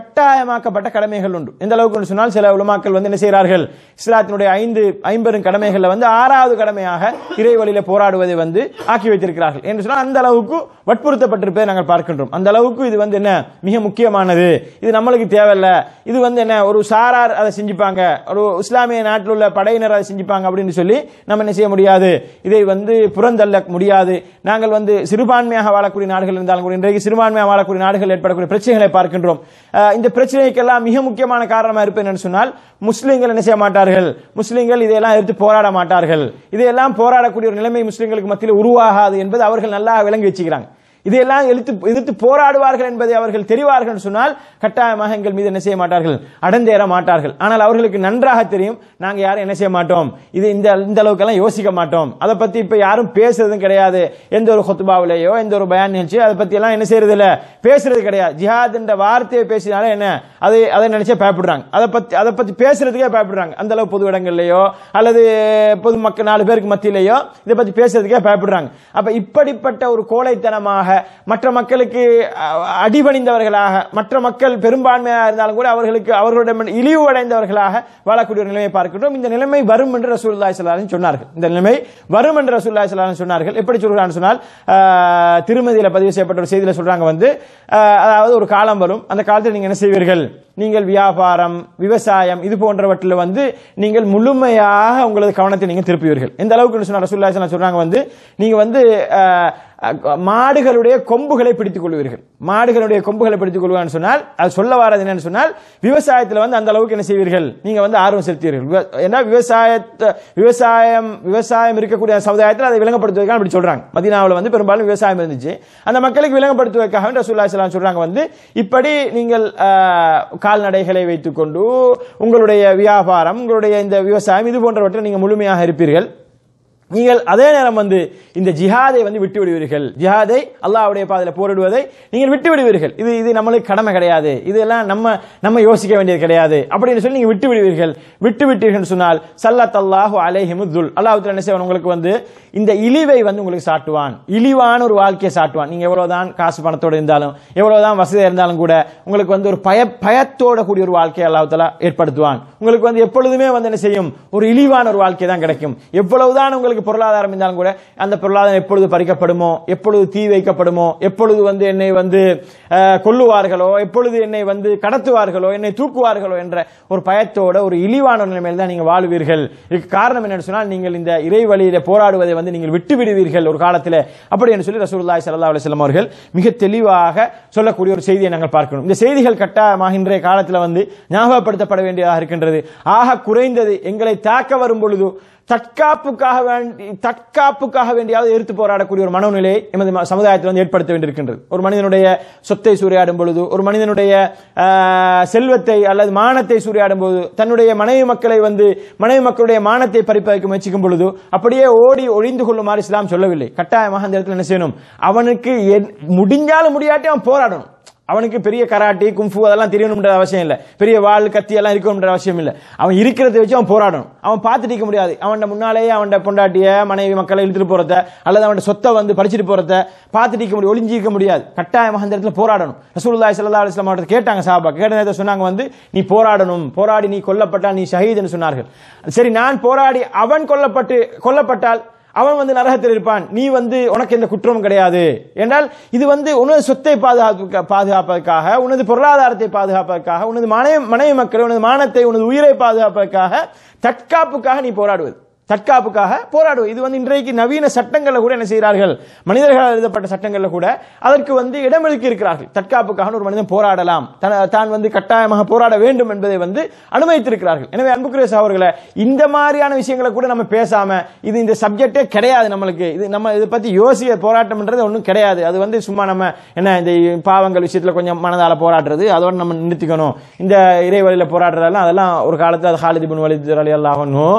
கட்டாயமாக்கப்பட்ட கடமைகள் உண்டு எந்த அளவுக்கு என்று சொன்னால் சில உலமாக்கள் வந்து என்ன செய்கிறார்கள் இஸ்லாத்தினுடைய ஐந்து ஐம்பெரும் கடமைகள்ல வந்து ஆறாவது கடமையாக இறை வழியில போராடுவதை வந்து ஆக்கி வைத்திருக்கிறார்கள் என்று சொன்னால் அந்த அளவுக்கு வற்புறுத்தப்பட்டிருப்பதை நாங்கள் பார்க்கின்றோம் அந்த அளவுக்கு இது வந்து என்ன மிக முக்கியமானது இது நம்மளுக்கு தேவையில்ல இது வந்து என்ன ஒரு சாரார் அதை செஞ்சுப்பாங்க ஒரு இஸ்லாமிய நாட்டில் உள்ள படையினர் அதை செஞ்சுப்பாங்க அப்படின்னு சொல்லி நம்ம என்ன செய்ய முடியாது இதை வந்து புறந்தள்ள முடியாது நாங்கள் வந்து சிறுபான்மையாக வாழக்கூடிய நாடுகள் இருந்தாலும் கூட இன்றைக்கு சிறுபான்மையாக வாழக்கூடிய நாடுகள் ஏற்படக்கூடிய பிரச்சனைகளை பார்க்கின்றோம் அஹ் இந்த பிரச்சனைக்கெல்லாம் மிக முக்கியமான காரணமாக இருப்பேன் என்று சொன்னால் முஸ்லிம்கள் என்ன செய்ய மாட்டார்கள் முஸ்லிம்கள் இதையெல்லாம் எடுத்து போராட மாட்டார்கள் இதையெல்லாம் போராடக்கூடிய ஒரு நிலைமை முஸ்லிம்களுக்கு மத்தியில் உருவாகாது என்பது அவர்கள் நல்லா விளங்கி வச்சுக்கிறாங்க இதையெல்லாம் எதிர்த்து எதிர்த்து போராடுவார்கள் என்பதை அவர்கள் தெரிவார்கள் என்று சொன்னால் கட்டாயமாக எங்கள் மீது என்ன செய்ய மாட்டார்கள் அடந்தேற மாட்டார்கள் ஆனால் அவர்களுக்கு நன்றாக தெரியும் நாங்க யாரும் என்ன செய்ய மாட்டோம் இது இந்த இந்த அளவுக்கெல்லாம் யோசிக்க மாட்டோம் அதை பத்தி இப்ப யாரும் பேசுறதும் கிடையாது எந்த ஒரு ஹொத்துபாவிலேயோ எந்த ஒரு பயான் நிகழ்ச்சியோ அதை பத்தி எல்லாம் என்ன செய்யறது இல்ல பேசுறது கிடையாது ஜிஹாத் என்ற வார்த்தையை பேசினாலே என்ன அதை அதை நினைச்சே பயப்படுறாங்க அதை பத்தி அதை பத்தி பேசுறதுக்கே பயப்படுறாங்க அந்த அளவு பொது இடங்கள்லயோ அல்லது பொதுமக்கள் நாலு பேருக்கு மத்தியிலேயோ இதை பத்தி பேசுறதுக்கே பயப்படுறாங்க அப்ப இப்படிப்பட்ட ஒரு கோழைத்தனமாக மற்ற மக்களுக்கு அஹ், அடிபணிந்தவர்களாக மற்ற மக்கள் பெரும்பான்மையாக இருந்தாலும் கூட அவர்களுக்கு அவர்களுடைய இழிவு அடைந்தவர்களாக வாழக்கூடிய ஒரு நிலைமை பார்க்கின்றோம் இந்த நிலைமை வரும் என்று ரசூலுல்லாஹி ஸல்லல்லாஹு அலைஹி வஸல்லம் சொன்னார்கள் இந்த நிலைமை வரும் என்று ரசூலுல்லாஹி ஸல்லல்லாஹு அலைஹி வஸல்லம் சொன்னார்கள் எப்படி சொல்றான்னு சொன்னால் அஹ், திருமதியில பதிவு செய்யப்பட்ட ஒரு செய்தியில சொல்றாங்க வந்து அஹ், அதாவது ஒரு காலம் வரும் அந்த காலத்தில் நீங்க என்ன செய்வீர்கள் நீங்கள் வியாபாரம் விவசாயம் இது போன்றவற்றில் வந்து நீங்கள் முழுமையாக உங்களது கவனத்தை நீங்க திருப்புவீர்கள் எந்த அளவுக்கு சொன்ன ரசூலுல்லாஹி ஸல்லல்லாஹு அலைஹி வஸல்லம் சொல்றாங்க வந்து நீங்க வந்து அஹ், அஹ், மாடுகளுடைய கொம்புகளை பிடித்துக் கொள்வீர்கள் மாடுகளுடைய கொம்புகளை பிடித்துக் கொள்வான்னு சொன்னால் அது சொல்ல வரது என்னன்னு சொன்னால் விவசாயத்தில் வந்து அந்த அளவுக்கு என்ன செய்வீர்கள் நீங்க வந்து ஆர்வம் செலுத்துவீர்கள் விவ- ஏன்னா விவசாயத்தை விவசாயம் விவசாயம் இருக்கக்கூடிய சமுதாயத்தில் அதை விளங்கப்படுத்துவதற்காக அப்படி சொல்றாங்க மதீனாவில் வந்து பெரும்பாலும் விவசாயம் இருந்துச்சு அந்த மக்களுக்கு விளங்கப்படுத்துவதற்காக ரசூல்லா ஸல்லல்லாஹு சொல்றாங்க வந்து இப்படி நீங்கள் அஹ், கால்நடைகளை வைத்துக்கொண்டு உங்களுடைய வியாபாரம் உங்களுடைய இந்த விவசாயம் இது போன்றவற்றை நீங்க முழுமையாக இருப்பீர்கள் நீங்கள் அதே நேரம் வந்து இந்த ஜிஹாதை வந்து விட்டு விடுவீர்கள் ஜிஹாதை அல்லாஹ்வுடைய பாதையில் போரிடுவதை நீங்கள் விட்டு விடுவீர்கள் இது இது நம்மளுக்கு கடமை கிடையாது இதெல்லாம் நம்ம நம்ம யோசிக்க வேண்டியது கிடையாது அப்படின்னு சொல்லி நீங்க விட்டு விடுவீர்கள் விட்டு விட்டீர்கள் சொன்னால் சல்லத் அல்லாஹு அலைஹிமுதுல் அல்லாஹ் என்ன செய்வான் உங்களுக்கு வந்து இந்த இழிவை வந்து உங்களுக்கு சாட்டுவான் இழிவான ஒரு வாழ்க்கையை சாட்டுவான் நீங்க எவ்வளவுதான் காசு பணத்தோட இருந்தாலும் எவ்வளவுதான் வசதியா இருந்தாலும் கூட உங்களுக்கு வந்து ஒரு பய பயத்தோட கூடிய ஒரு வாழ்க்கையை அல்லாஹ் தஆலா ஏற்படுத்துவான் உங்களுக்கு வந்து எப்பொழுதுமே வந்து என்ன செய்யும் ஒரு இழிவான ஒரு வாழ்க்கை தான் கிடைக்கும் எவ்வளவுதான் உங்களுக்கு பொருளாதாரம் இருந்தாலும் கூட அந்த பொருளாதாரம் எப்பொழுது பறிக்கப்படுமோ எப்பொழுது தீ வைக்கப்படுமோ எப்பொழுது வந்து என்னை வந்து அஹ், கொல்லுவார்களோ எப்பொழுது என்னை வந்து கடத்துவார்களோ என்னை தூக்குவார்களோ என்ற ஒரு பயத்தோட ஒரு இழிவான ஒரு நிலைமையில் தான் நீங்க வாழ்வீர்கள் இதுக்கு காரணம் என்னன்னு சொன்னால் நீங்கள் இந்த இறை வழியில போராடுவதை வந்து நீங்கள் விட்டு விடுவீர்கள் ஒரு காலத்தில் அப்படி என்று சொல்லி ரசூலுல்லாஹி ஸல்லல்லாஹு அலைஹி வஸல்லம் அவர்கள் மிக தெளிவாக சொல்லக்கூடிய ஒரு செய்தியை நாங்கள் பார்க்கணும் இந்த செய்திகள் கட்டாயமாக இன்றைய காலத்தில் வந்து ஞாபகப்படுத்தப்பட வேண்டியதாக இருக்கின்றது ஆக குறைந்தது எங்களை தாக்க வரும் பொழுது தற்காப்புக்காக வேண்டி தற்காப்புக்காக வேண்டியாவது எதிர்த்து போராடக்கூடிய ஒரு மனோநிலையை எமது ம- சமுதாயத்தில் வந்து ஏற்படுத்த வேண்டியிருக்கின்றது ஒரு மனிதனுடைய சொத்தை சூறையாடும் பொழுது ஒரு மனிதனுடைய ஆஹ், செல்வத்தை அல்லது மானத்தை சூறையாடும் பொழுது தன்னுடைய மனைவி மக்களை வந்து மனைவி மக்களுடைய மானத்தை பறிப்பதற்கு முயற்சிக்கும் பொழுது அப்படியே ஓடி ஒழிந்து கொள்ளுமாறு இஸ்லாம் சொல்லவில்லை கட்டாயமாக அந்த இடத்துல என்ன செய்யணும் அவனுக்கு என்- முடிஞ்சாலும் முடியாட்டி அவன் போராடணும் அவனுக்கு பெரிய கராட்டி கும்ஃபு அதெல்லாம் தெரியணும்ன்ற அவசியம் இல்லை பெரிய வாள் கத்தி எல்லாம் இருக்கணும்ன்ற அவசியம் இல்லை அவன் இருக்கிறத வச்சு அவன் போராடணும் அவன் பார்த்துட்டு இருக்க முடியாது அவன் முன்னாலேயே அவன் பொண்டாட்டிய மனைவி மக்களை இழுத்துட்டு போறத அல்லது அவன் சொத்தை வந்து பறிச்சுட்டு போறத பார்த்துட்டு இருக்க முடியும் ஒளிஞ்சு இருக்க முடியாது கட்டாயமாக அந்த இடத்துல போராடணும் ரசூலுல்லாஹி ஸல்லல்லாஹு அலைஹி வஸல்லம் அவர்கள் கேட்டாங்க சாபா கேட்ட நேரத்தில் சொன்னாங்க வந்து நீ போராடணும் போராடி நீ கொல்லப்பட்டால் நீ ஷஹீத்னு சொன்னார்கள் சரி நான் போராடி அவன் கொல்லப்பட்டு கொல்லப்பட்டால் அவன் வந்து நரகத்தில் இருப்பான் நீ வந்து உனக்கு எந்த குற்றமும் கிடையாது என்றால் இது வந்து உனது சொத்தை பாதுகாப்பு பாதுகாப்பதற்காக உனது பொருளாதாரத்தை பாதுகாப்பதற்காக உனது மனைவி மனைவி மக்கள் உனது மானத்தை உனது உயிரை பாதுகாப்பதற்காக தற்காப்புக்காக நீ போராடுவது தற்காப்புக்காக போராடுவது இது வந்து இன்றைக்கு நவீன சட்டங்கள்ல கூட என்ன செய்கிறார்கள் மனிதர்களால் எழுதப்பட்ட சட்டங்கள்ல கூட அதற்கு வந்து இடமொதுக்கி இருக்கிறார்கள் தற்காப்புக்காக ஒரு மனிதன் போராடலாம் தன- தான் வந்து கட்டாயமாக போராட வேண்டும் என்பதை வந்து அனுமதித்திருக்கிறார்கள் எனவே அன்புக்குரிய சகோதரர்களே இந்த மாதிரியான விஷயங்களை கூட நம்ம பேசாம இது இந்த சப்ஜெக்டே கிடையாது நம்மளுக்கு இது நம்ம இதை பத்தி யோசிக்க போராட்டம்ன்றது ஒன்றும் கிடையாது அது வந்து சும்மா நம்ம என்ன இந்த பாவங்கள் விஷயத்துல கொஞ்சம் மனதால போராடுறது அதோட நம்ம நிறுத்திக்கணும் இந்த இறைவழியில போராடுறதெல்லாம் அதெல்லாம் ஒரு காலத்துல அது ஹாலித் பின் வலித் அலி அல்லாஹனும்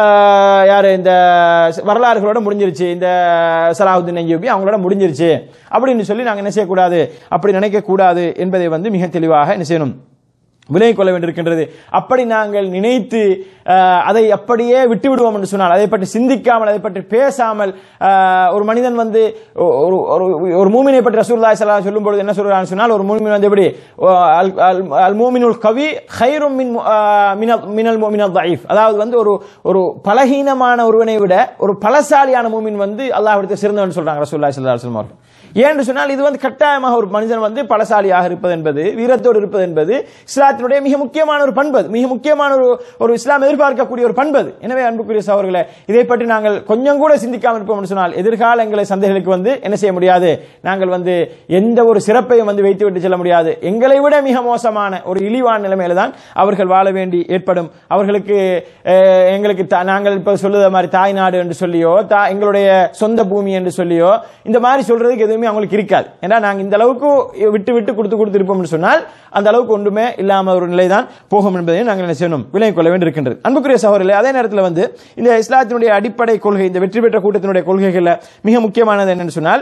யாரு இந்த வரலாறுகளோட முடிஞ்சிருச்சு இந்த சலாஹுத்தீன் அய்யூபி அவங்களோட முடிஞ்சிருச்சு அப்படின்னு சொல்லி நாங்க என்ன செய்யக்கூடாது அப்படி நினைக்க கூடாது என்பதை வந்து மிக தெளிவாக என்ன செய்யணும் விலகிக் கொள்ள வேண்டியிருக்கின்றது அப்படி நாங்கள் நினைத்து அஹ், அதை அப்படியே விட்டு விடுவோம் என்று சொன்னால் அதை பற்றி சிந்திக்காமல் அதை பற்றி பேசாமல் அஹ், ஒரு மனிதன் வந்து ஒரு ஒரு ஒரு மூமினை பற்றி ரசூலுல்லாஹி ஸல்லல்லாஹு அலைஹி சொல்லும் பொழுது என்ன சொல்றான்னு சொன்னால் ஒரு மூமின் வந்து எப்படி அல் அல் அல் மூமினுல் கவி ஹைரும் மின் அஹ், மினல் மினல் மூமினல் தஈஃப் அதாவது வந்து ஒரு ஒரு பலகீனமான ஒருவனை விட ஒரு பலசாலியான மூமின் வந்து அல்லாஹ்விடத்தில் சிறந்தவன் சொல்றாங்க ரசூலுல்லாஹி ஸல்லல்லாஹு அலைஹி வஸல்லம் அவர்கள் ஏன்னு சொன்னால் இது வந்து கட்டாயமாக ஒரு மனிதன் வந்து பலசாலியாக இருப்பது என்பது வீரத்தோடு இருப்பது என்பது இஸ்லாத்தினுடைய மிக முக்கியமான ஒரு பண்பு அது. மிக முக்கியமான ஒரு ஒரு இஸ்லாம் எதிர்பார்க்கக்கூடிய ஒரு பண்பு அது. எனவே அன்புக்குரிய சகோதரர்களே இதை பற்றி நாங்கள் கொஞ்சம் கூட சிந்திக்காமல் இருப்போம் என்று சொன்னால் எதிர்கால எங்களை சந்தைகளுக்கு வந்து என்ன செய்ய முடியாது நாங்கள் வந்து எந்த ஒரு சிறப்பையும் வந்து வைத்து விட்டு செல்ல முடியாது எங்களை விட மிக மோசமான ஒரு இழிவான நிலைமையில தான் அவர்கள் வாழ வேண்டி ஏற்படும் அவர்களுக்கு அஹ், எங்களுக்கு தா- நாங்கள் இப்ப சொல்லுத மாதிரி தாய்நாடு என்று சொல்லியோ தா- எங்களுடைய சொந்த பூமி என்று சொல்லியோ இந்த மாதிரி சொல்றதுக்கு எதுவுமே அவங்களுக்கு இருக்காது ஏன்னா நாங்க இந்த அளவுக்கு விட்டு விட்டு கொடுத்து கொடுத்து இருப்போம்னு சொன்னால் அந்த அளவுக்கு ஒன்றுமே இல்லாம ஒரு நிலை தான் போகும் என்பதையும் நாங்கள் என்ன செய்யணும் விலகிக் கொள்ள வேண்டியிருக்கின்றது அன்புக்குரிய சகோதரர்களே அதே நேரத்தில் வந்து இந்த இஸ்லாத்தினுடைய அடிப்படை கொள்கை இந்த வெற்றி பெற்ற கூட்டத்தினுடைய கொள்கைகள்ல மிக முக்கியமானது என்னன்னு சொன்னால்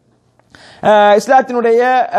அஹ், இஸ்லாத்தினுடைய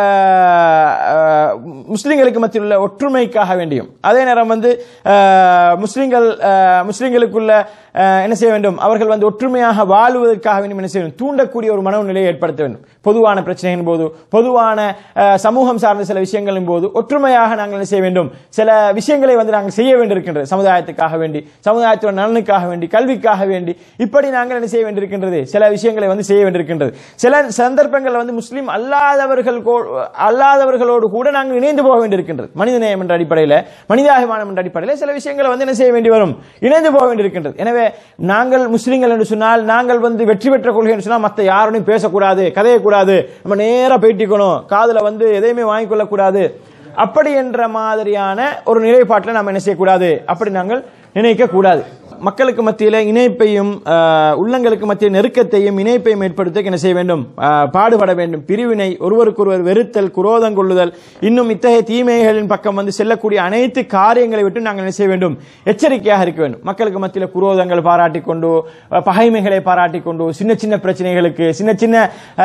அஹ், அஹ், முஸ்லிம்களுக்கு மத்தியில் உள்ள ஒற்றுமைக்காக வேண்டியும் அதே நேரம் வந்து அஹ், முஸ்லிம்கள் அஹ், முஸ்லிம்களுக்குள்ள அஹ், என்ன செய்ய வேண்டும் அவர்கள் வந்து ஒற்றுமையாக வாழுவதற்காக வேண்டும் என்ன செய்ய வேண்டும் தூண்டக்கூடிய ஒரு மனநிலையை ஏற்படுத்த வேண்டும் பொதுவான பிரச்சனைகளின் போது பொதுவான அஹ், சமூகம் சார்ந்த சில விஷயங்களின் போது ஒற்றுமையாக நாங்கள் என்ன செய்ய வேண்டும் சில விஷயங்களை வந்து நாங்கள் செய்ய வேண்டியிருக்கின்றது சமுதாயத்துக்காக வேண்டி சமுதாயத்தோட நலனுக்காக வேண்டி கல்விக்காக வேண்டி இப்படி நாங்கள் என்ன செய்ய வேண்டியிருக்கின்றது சில விஷயங்களை வந்து செய்ய வேண்டியிருக்கின்றது சில சந்தர்ப்பங்களில் வந்து முஸ்லீம் அல்லாதவர்கள் கோ- அல்லாதவர்களோடு கூட நாங்கள் இணைந்து போக வேண்டியிருக்கின்றது மனிதநேயம் என்ற அடிப்படையில் மனிதாபிமானம் என்ற அடிப்படையில் சில விஷயங்களை வந்து என்ன செய்ய வேண்டி வரும் இணைந்து போக வேண்டியிருக்கின்றது எனவே நாங்கள் முஸ்லிம்கள் என்று சொன்னால் நாங்கள் வந்து வெற்றி பெற்ற கொள்கை என்று சொன்னால் மற்ற யாரோடையும் பேசக்கூடாது கதையக்கூடாது நம்ம நேரா பேட்டிக்கணும் காதுல வந்து எதையுமே வாங்கிக் கொள்ளக்கூடாது அப்படி என்ற மாதிரியான ஒரு நிலைப்பாட்டில் நாம் என்ன செய்யக்கூடாது அப்படி நாங்கள் நினைக்க கூடாது மக்களுக்கு மத்தியில இணைப்பையும் ஆஹ், உள்ளங்களுக்கு மத்திய நெருக்கத்தையும் இணைப்பையும் ஏற்படுத்த என்ன செய்ய வேண்டும் ஆஹ், பாடுபட வேண்டும் பிரிவினை ஒருவருக்கொருவர் வெறுத்தல் குரோதம் கொள்ளுதல் இன்னும் இத்தகைய தீமைகளின் பக்கம் வந்து செல்லக்கூடிய அனைத்து காரியங்களை விட்டு நாங்கள் என்ன செய்ய வேண்டும் எச்சரிக்கையாக இருக்க வேண்டும் மக்களுக்கு மத்தியில் குரோதங்கள் பாராட்டி கொண்டு அஹ், பகைமைகளை பாராட்டி கொண்டு சின்ன சின்ன பிரச்சனைகளுக்கு சின்ன சின்ன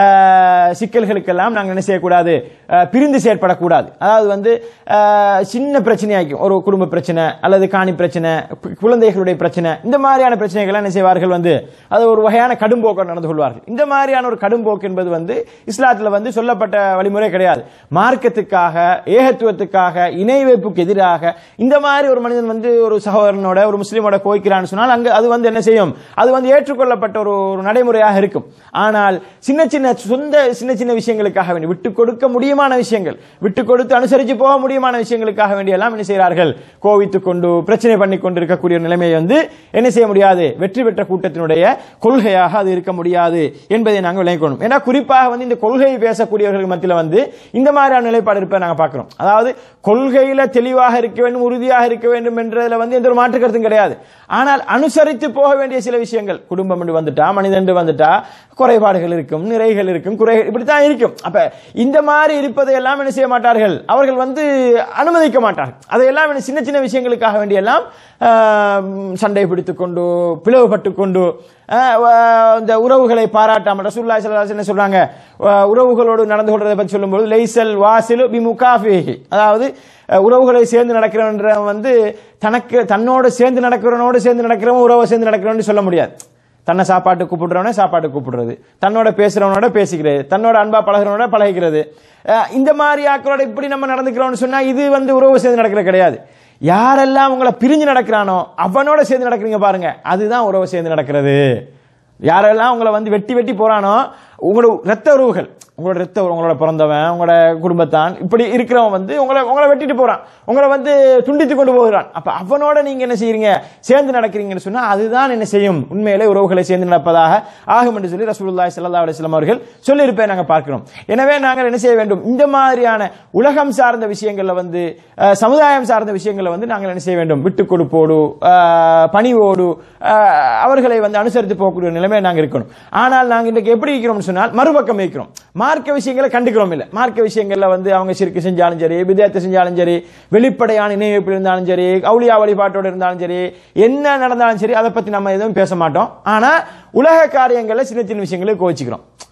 ஆஹ், சிக்கல்களுக்கெல்லாம் நாங்கள் என்ன செய்யக்கூடாது ஆஹ், பிரிந்து செயற்படக்கூடாது அதாவது வந்து ஆஹ், சின்ன பிரச்சனையாக்கும் ஒரு குடும்ப பிரச்சனை அல்லது காணி பிரச்சனை கு- குழந்தைகளுடைய பிரச்சனை இந்த மாதிரியான பிரச்சனைகளை என்ன செய்வார்கள் வந்து அது ஒரு வகையான கடும்போக்கு நடந்து கொள்வார்கள் இந்த மாதிரியான ஒரு கடும்போக்கு என்பது வந்து இஸ்லாத்தில் வந்து சொல்லப்பட்ட வழிமுறை கிடையாது மார்க்கத்துக்காக ஏகத்துவத்துக்காக இணை வைப்புக்கு எதிராக இந்த மாதிரி ஒரு மனிதன் வந்து ஒரு சகோதரனோட ஒரு முஸ்லீமோட கோய்க்கிறான்னு சொன்னால் அங்கு அது வந்து என்ன செய்யும் அது வந்து ஏற்றுக்கொள்ளப்பட்ட ஒரு ஒரு நடைமுறையாக இருக்கும் ஆனால் சின்ன சின்ன சொந்த சின்ன சின்ன விஷயங்களுக்காக வேண்டி விட்டு கொடுக்க முடியுமான விஷயங்கள் விட்டு கொடுத்து அனுசரித்து போக முடியுமான விஷயங்களுக்காக வேண்டி எல்லாம் என்ன செய்கிறார்கள் கோவித்துக் கொண்டு பிரச்சனை பண்ணி கொண்டு இருக்கக்கூடிய ஒரு நிலைமையை வந்து என்ன செய்ய முடியாது வெற்றி பெற்ற கூட்டத்தினுடைய கொள்கையாக அது இருக்க முடியாது என்பதை நாங்கள் விளங்கிக்கணும் ஏன்னா குறிப்பாக வந்து இந்த கொள்கையை பேசக்கூடியவர்கள் மத்தியில் வந்து இந்த மாதிரியான நிலைப்பாடு இருப்பதை நாங்கள் பார்க்கிறோம் அதாவது கொள்கையில தெளிவாக இருக்க வேண்டும் உறுதியாக இருக்க வேண்டும் என்றதுல வந்து எந்த ஒரு மாற்று கருத்தும் கிடையாது ஆனால் அனுசரித்து போக வேண்டிய சில விஷயங்கள் குடும்பம் என்று வந்துட்டா மனிதன் என்று வந்துட்டா குறைபாடுகள் இருக்கும் நிறைகள் இருக்கும் குறைகள் இப்படித்தான் இருக்கும் அப்ப இந்த மாதிரி இருப்பதை எல்லாம் என்ன செய்ய மாட்டார்கள் அவர்கள் வந்து அனுமதிக்க மாட்டார்கள் அதையெல்லாம் என்ன சின்ன சின்ன விஷயங்களுக்காக வேண்டியெல்லாம் ஆஹ், சண்டை பிடித்துக் கொண்டு பிளவுபட்டு கொண்டு ஆஹ், வ- இந்த உறவுகளை பாராட்டாமல் ரசூலுல்லாஹி ஸல்லல்லாஹு அலைஹி வஸல்லம் என்ன சொல்றாங்க வ- உறவுகளோடு நடந்து கொள்றதை பற்றி சொல்லும்போது லைசல் வாசிலு பி முகாஃபிஹி அதாவது அஹ், உறவுகளை சேர்ந்து நடக்கிறவன் வந்து தனக்கு தன்னோடு சேர்ந்து நடக்கிறவனோடு சேர்ந்து நடக்கிறவன் உறவை சேர்ந்து நடக்கிறவன் சொல்ல முடியாது தன்னை சாப்பாட்டு கூப்பிடுறவனே சாப்பாட்டு கூப்பிடுறது தன்னோட பேசுறவனோட பேசிக்கிறது தன்னோட அன்பா பழகுறவனோட பழகிக்கிறது அஹ், இந்த மாதிரி ஆக்களோட இப்படி நம்ம நடந்துக்கிறோம்னு சொன்னா இது வந்து உறவு சேர்ந்து நடக்கிறது கிடையாது யாரெல்லாம் உங்களை பிரிஞ்சு நடக்கிறானோ அவனோட சேர்ந்து நடக்கிறீங்க பாருங்க அதுதான் உறவு சேர்ந்து நடக்கிறது யாரெல்லாம் உங்களை வந்து வெட்டி வெட்டி போறானோ உங்களோட ரத்த உறவுகள் உங்களோட ரத்த உறவு, உங்களோட பிறந்தவன் உங்களோட குடும்பத்தான் இப்படி இருக்கிறவன் வந்து உங்களை உங்களை வெட்டிட்டு போறான் உங்களை வந்து துண்டித்து கொண்டு போகிறான் அப்ப அவனோட நீங்க என்ன செய்றீங்க சேர்ந்து நடக்கிறீங்கன்னு சொன்னா அதுதான் என்ன செய்யும் உண்மையிலே உறவுகளை சேர்ந்து நடப்பதாக ஆகும் என்று சொல்லி ரசூலுல்லாஹி ஸல்லல்லாஹு அலைஹி வஸல்லம் அவர்கள் சொல்லியிருப்பேன் நாங்க பார்க்கிறோம் எனவே நாங்கள் என்ன செய்ய வேண்டும் இந்த மாதிரியான உலகம் சார்ந்த விஷயங்கள்ல வந்து அஹ், சமுதாயம் சார்ந்த விஷயங்களை வந்து நாங்கள் என்ன செய்ய வேண்டும் விட்டு கொடுப்போடு அஹ், பணிவோடு அஹ், அவர்களை வந்து அனுசரித்து போகக்கூடிய ஒரு நிலைமையை நாங்கள் இருக்கணும் ஆனால் நாங்கள் இன்றைக்கு எப்படி இருக்கிறோம்னு சொன்னால் மறுபக்கம் இருக்கிறோம் மார்க்க விஷயங்களை கண்டுக்கிறோம் இல்லை மார்க்க விஷயங்கள்ல வந்து அவங்க சிறுக்கு செஞ்சாலும் சரி விதயத்தை செஞ்சாலும் சரி வெளிப்படையான இணையப்பில் இருந்தாலும் சரி அவுளியா வழிபாட்டோடு இருந்தாலும் சரி என்ன நடந்தாலும் சரி அதை பத்தி நம்ம எதுவும் பேச மாட்டோம் ஆனா உலக காரியங்கள்ல சின்ன சின்ன விஷயங்களை கோச்சிக்கிறோம்